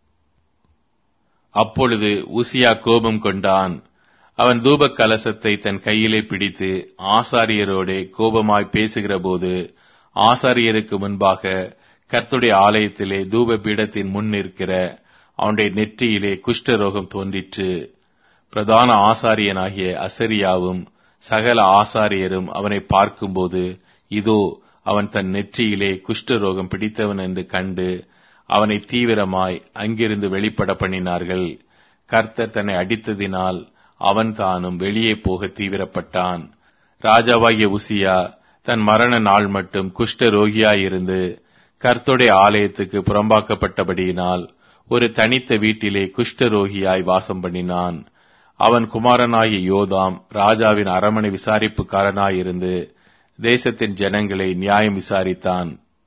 அப்பொழுது உசியா கோபம் கொண்டான் அவன் தூப கலசத்தை தன் கையிலே பிடித்து ஆசாரியரோடே கோபமாய் பேசுகிற போது ஆசாரியருக்கு முன்பாக கர்த்துடைய ஆலயத்திலே தூப பீடத்தின் முன் நிற்கிற அவனுடைய நெற்றியிலே குஷ்டரோகம் தோன்றிற்று பிரதான ஆசாரியனாகிய அசரியாவும் சகல ஆசாரியரும் அவனை பார்க்கும்போது இதோ அவன் தன் நெற்றியிலே குஷ்டரோகம் பிடித்தவன் என்று கண்டு அவனை தீவிரமாய் அங்கிருந்து வெளிப்பட பண்ணினார்கள் கர்த்தர் தன்னை அடித்ததினால் அவன் தானும் வெளியே போக தீவிரப்பட்டான் ராஜாவாகிய உசியா தன் மரண நாள் மட்டும் குஷ்ட ரோகியாயிருந்து கர்த்தருடைய ஆலயத்துக்கு புறம்பாக்கப்பட்டபடியினால் ஒரு தனித்த வீட்டிலே குஷ்டரோகியாய் வாசம் பண்ணினான் அவன் குமாரனாகிய யோதாம் ராஜாவின் அரமனை விசாரிப்புக்காரனாயிருந்து தேசத்தின் ஜனங்களை நியாயம் விசாரித்தான்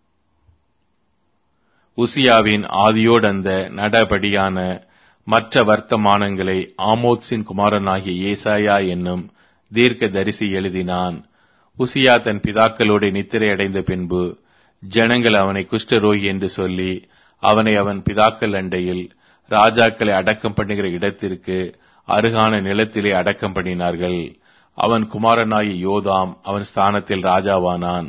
உசியாவின் ஆதியோடந்த நடபடியான மற்ற வர்த்தமானங்களை ஆமோத்ஸின் குமாரனாகிய ஏசாயா என்னும் தீர்க்க தரிசி எழுதினான் உசியா தன் பிதாக்களோடு நித்திரை அடைந்த பின்பு ஜனங்கள் அவனை குஷ்டரோகி என்று சொல்லி அவனை அவன் பிதாக்கள் அண்டையில் ராஜாக்களை அடக்கம் பண்ணுகிற இடத்திற்கு அருகான நிலத்திலே அடக்கம் பண்ணினார்கள் அவன் குமாரனாகி யோதாம் அவன் ஸ்தானத்தில் ராஜாவானான்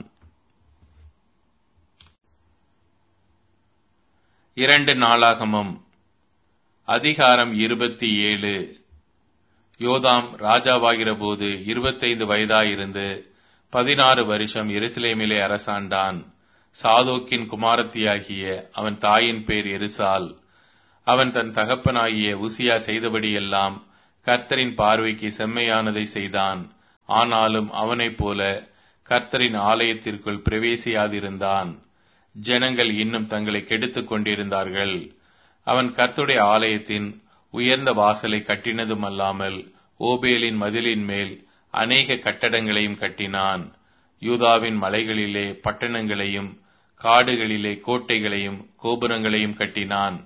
இரண்டு நாளாகமும் அதிகாரம் இருபத்தி ஏழு யோதாம் ராஜாவாகிற போது இருபத்தைந்து வயதாயிருந்து பதினாறு வருஷம் எருசலேமிலே அரசாண்டான் சாதோக்கின் குமாரத்தியாகிய அவன் தாயின் பேர் எருசால் அவன் தன் தகப்பனாகிய உசியா செய்தபடியெல்லாம் கர்த்தரின் பார்வைக்கு செம்மையானதை செய்தான் ஆனாலும் அவனைப் போல கர்த்தரின் ஆலயத்திற்குள் பிரவேசியாதிருந்தான் ஜனங்கள் இன்னும் தங்களை கெடுத்துக் கொண்டிருந்தார்கள் அவன் கர்த்துடைய ஆலயத்தின் உயர்ந்த வாசலை கட்டினதுமல்லாமல் ஓபேலின் மதிலின் மேல் அநேக கட்டடங்களையும் கட்டினான் யூதாவின் மலைகளிலே பட்டணங்களையும் காடுகளிலே கோட்டைகளையும் கோபுரங்களையும் கட்டினான்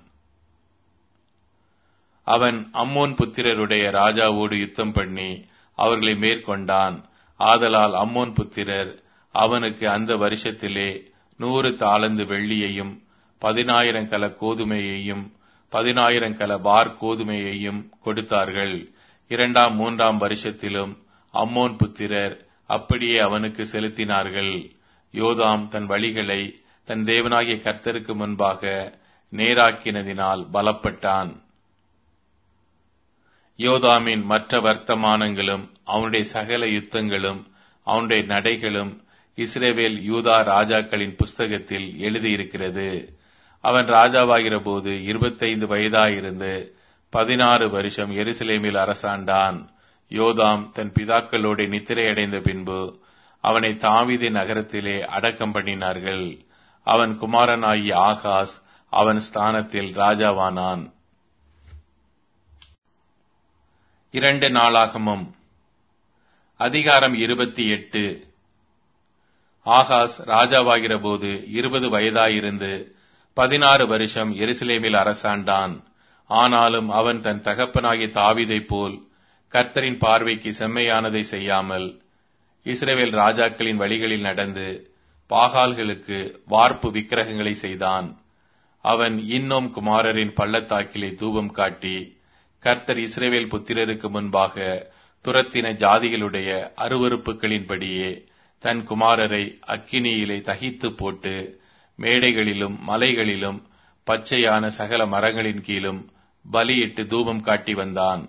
அவன் அம்மோன் புத்திரருடைய ராஜாவோடு யுத்தம் பண்ணி அவர்களை மேற்கொண்டான் ஆதலால் அம்மோன் புத்திரர் அவனுக்கு அந்த வருஷத்திலே நூறு தாளந்து வெள்ளியையும் பதினாயிரம் கல கோதுமையையும் பதினாயிரம் கல பார் கோதுமையையும் கொடுத்தார்கள் இரண்டாம் மூன்றாம் வருஷத்திலும் அம்மோன் புத்திரர் அப்படியே அவனுக்கு செலுத்தினார்கள் யோதாம் தன் வழிகளை தன் தேவனாகிய கர்த்தருக்கு முன்பாக நேராக்கினதினால் பலப்பட்டான் யோதாமின் மற்ற வர்த்தமானங்களும் அவனுடைய சகல யுத்தங்களும் அவனுடைய நடைகளும் இஸ்ரேவேல் யூதா ராஜாக்களின் புஸ்தகத்தில் எழுதியிருக்கிறது அவன் ராஜாவாகிற போது இருபத்தைந்து வயதாயிருந்து பதினாறு வருஷம் எருசலேமில் அரசாண்டான் யோதாம் தன் பிதாக்களோடு நித்திரையடைந்த பின்பு அவனை தாவிதி நகரத்திலே அடக்கம் பண்ணினார்கள் அவன் குமாரனாகிய ஆகாஸ் அவன் ஸ்தானத்தில் ராஜாவானான் இரண்டு நாளாகமும் அதிகாரம் இருபத்தி எட்டு ஆகாஸ் ராஜாவாகிற போது இருபது வயதாயிருந்து பதினாறு வருஷம் எருசலேமில் அரசாண்டான் ஆனாலும் அவன் தன் தகப்பனாகிய தாவிதைப் போல் கர்த்தரின் பார்வைக்கு செம்மையானதை செய்யாமல் இஸ்ரேவேல் ராஜாக்களின் வழிகளில் நடந்து பாகால்களுக்கு வார்ப்பு விக்கிரகங்களை செய்தான் அவன் இன்னும் குமாரரின் பள்ளத்தாக்கிலே தூபம் காட்டி கர்த்தர் இஸ்ரேவேல் புத்திரருக்கு முன்பாக துரத்தின ஜாதிகளுடைய அருவறுப்புகளின்படியே தன் குமாரரை அக்கினியிலே தகித்து போட்டு மேடைகளிலும் மலைகளிலும் பச்சையான சகல மரங்களின் கீழும் பலியிட்டு தூபம் காட்டி வந்தான்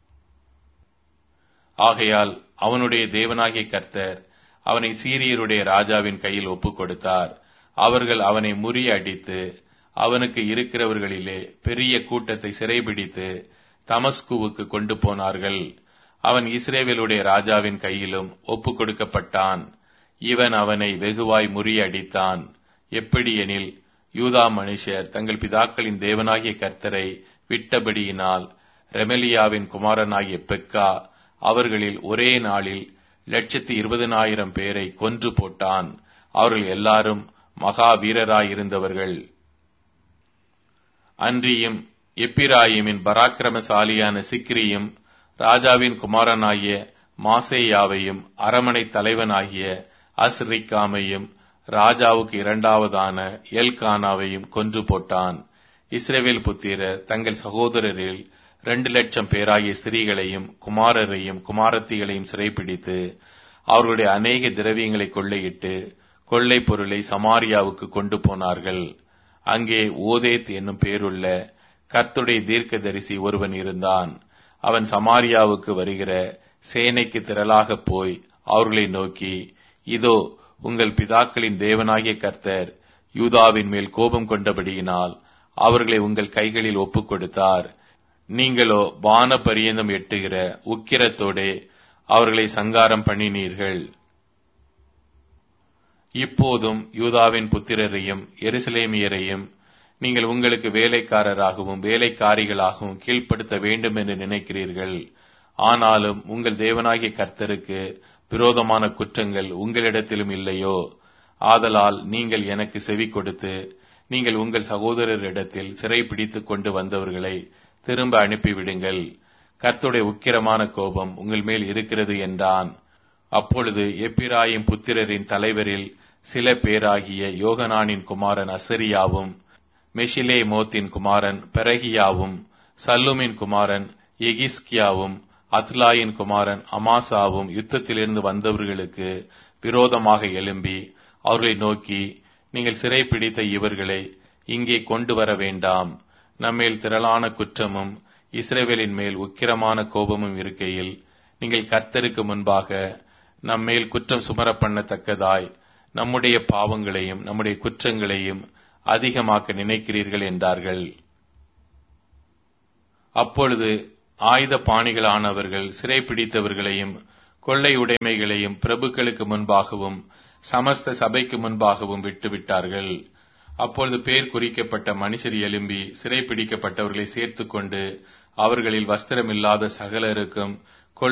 ஆகையால் அவனுடைய தேவனாகிய கர்த்தர் அவனை சீரியருடைய ராஜாவின் கையில் ஒப்புக் கொடுத்தார் அவர்கள் அவனை முறியடித்து அவனுக்கு இருக்கிறவர்களிலே பெரிய கூட்டத்தை சிறைபிடித்து தமஸ்குவுக்கு கொண்டு போனார்கள் அவன் இஸ்ரேவேலுடைய ராஜாவின் கையிலும் ஒப்புக் கொடுக்கப்பட்டான் இவன் அவனை வெகுவாய் முறியடித்தான் எப்படியெனில் யூதா மனுஷர் தங்கள் பிதாக்களின் தேவனாகிய கர்த்தரை விட்டபடியினால் ரெமலியாவின் குமாரனாகிய பெக்கா அவர்களில் ஒரே நாளில் லட்சத்தி இருபதனாயிரம் பேரை கொன்று போட்டான் அவர்கள் எல்லாரும் மகா வீரராயிருந்தவர்கள் அன்றியும் எப்பிராயிமின் பராக்கிரமசாலியான சிக்ரியும் ராஜாவின் குமாரனாகிய மாசேயாவையும் அரமனை தலைவனாகிய அஸ்ரிக்காமையும் ராஜாவுக்கு இரண்டாவதான எல்கானாவையும் கொன்று போட்டான் இஸ்ரேவேல் புத்திரர் தங்கள் சகோதரரில் இரண்டு லட்சம் பேராகிய ஸ்திரீகளையும் குமாரரையும் குமாரத்திகளையும் சிறைப்பிடித்து அவர்களுடைய அநேக திரவியங்களை கொள்ளையிட்டு கொள்ளை பொருளை சமாரியாவுக்கு கொண்டு போனார்கள் அங்கே ஓதேத் என்னும் பேருள்ள கர்த்துடைய தீர்க்கதரிசி ஒருவன் இருந்தான் அவன் சமாரியாவுக்கு வருகிற சேனைக்கு திரளாக போய் அவர்களை நோக்கி இதோ உங்கள் பிதாக்களின் தேவனாகிய கர்த்தர் யூதாவின் மேல் கோபம் கொண்டபடியினால் அவர்களை உங்கள் கைகளில் ஒப்புக் கொடுத்தார் நீங்களோ வான பரியந்தம் எட்டுகிற உக்கிரத்தோடே அவர்களை சங்காரம் பண்ணினீர்கள் இப்போதும் யூதாவின் புத்திரரையும் எருசலேமியரையும் நீங்கள் உங்களுக்கு வேலைக்காரராகவும் வேலைக்காரிகளாகவும் கீழ்ப்படுத்த வேண்டும் என்று நினைக்கிறீர்கள் ஆனாலும் உங்கள் தேவனாகிய கர்த்தருக்கு விரோதமான குற்றங்கள் உங்களிடத்திலும் இல்லையோ ஆதலால் நீங்கள் எனக்கு செவி கொடுத்து நீங்கள் உங்கள் சகோதரரிடத்தில் சிறை பிடித்துக் கொண்டு வந்தவர்களை திரும்ப அனுப்பிவிடுங்கள் கர்த்துடைய உக்கிரமான கோபம் உங்கள் மேல் இருக்கிறது என்றான் அப்பொழுது எப்பிராயிம் புத்திரரின் தலைவரில் சில பேராகிய யோகனானின் குமாரன் அசரியாவும் மெஷிலே மோத்தின் குமாரன் பெரகியாவும் சல்லுமின் குமாரன் எகிஸ்கியாவும் அத்லாயின் குமாரன் அமாசாவும் யுத்தத்திலிருந்து வந்தவர்களுக்கு விரோதமாக எழும்பி அவர்களை நோக்கி நீங்கள் சிறைப்பிடித்த இவர்களை இங்கே கொண்டு வர வேண்டாம் நம்மேல் திரளான குற்றமும் இஸ்ரேவேலின் மேல் உக்கிரமான கோபமும் இருக்கையில் நீங்கள் கர்த்தருக்கு முன்பாக நம்மேல் குற்றம் சுமர பண்ணத்தக்கதாய் நம்முடைய பாவங்களையும் நம்முடைய குற்றங்களையும் அதிகமாக்க நினைக்கிறீர்கள் என்றார்கள் அப்பொழுது ஆயுத பாணிகளானவர்கள் சிறைப்பிடித்தவர்களையும் கொள்ளை உடைமைகளையும் பிரபுக்களுக்கு முன்பாகவும் சமஸ்த சபைக்கு முன்பாகவும் விட்டுவிட்டார்கள் அப்பொழுது பேர் குறிக்கப்பட்ட மனுஷர் எழும்பி சிறைப்பிடிக்கப்பட்டவர்களை சேர்த்துக் கொண்டு அவர்களில் வஸ்திரமில்லாத சகலருக்கும்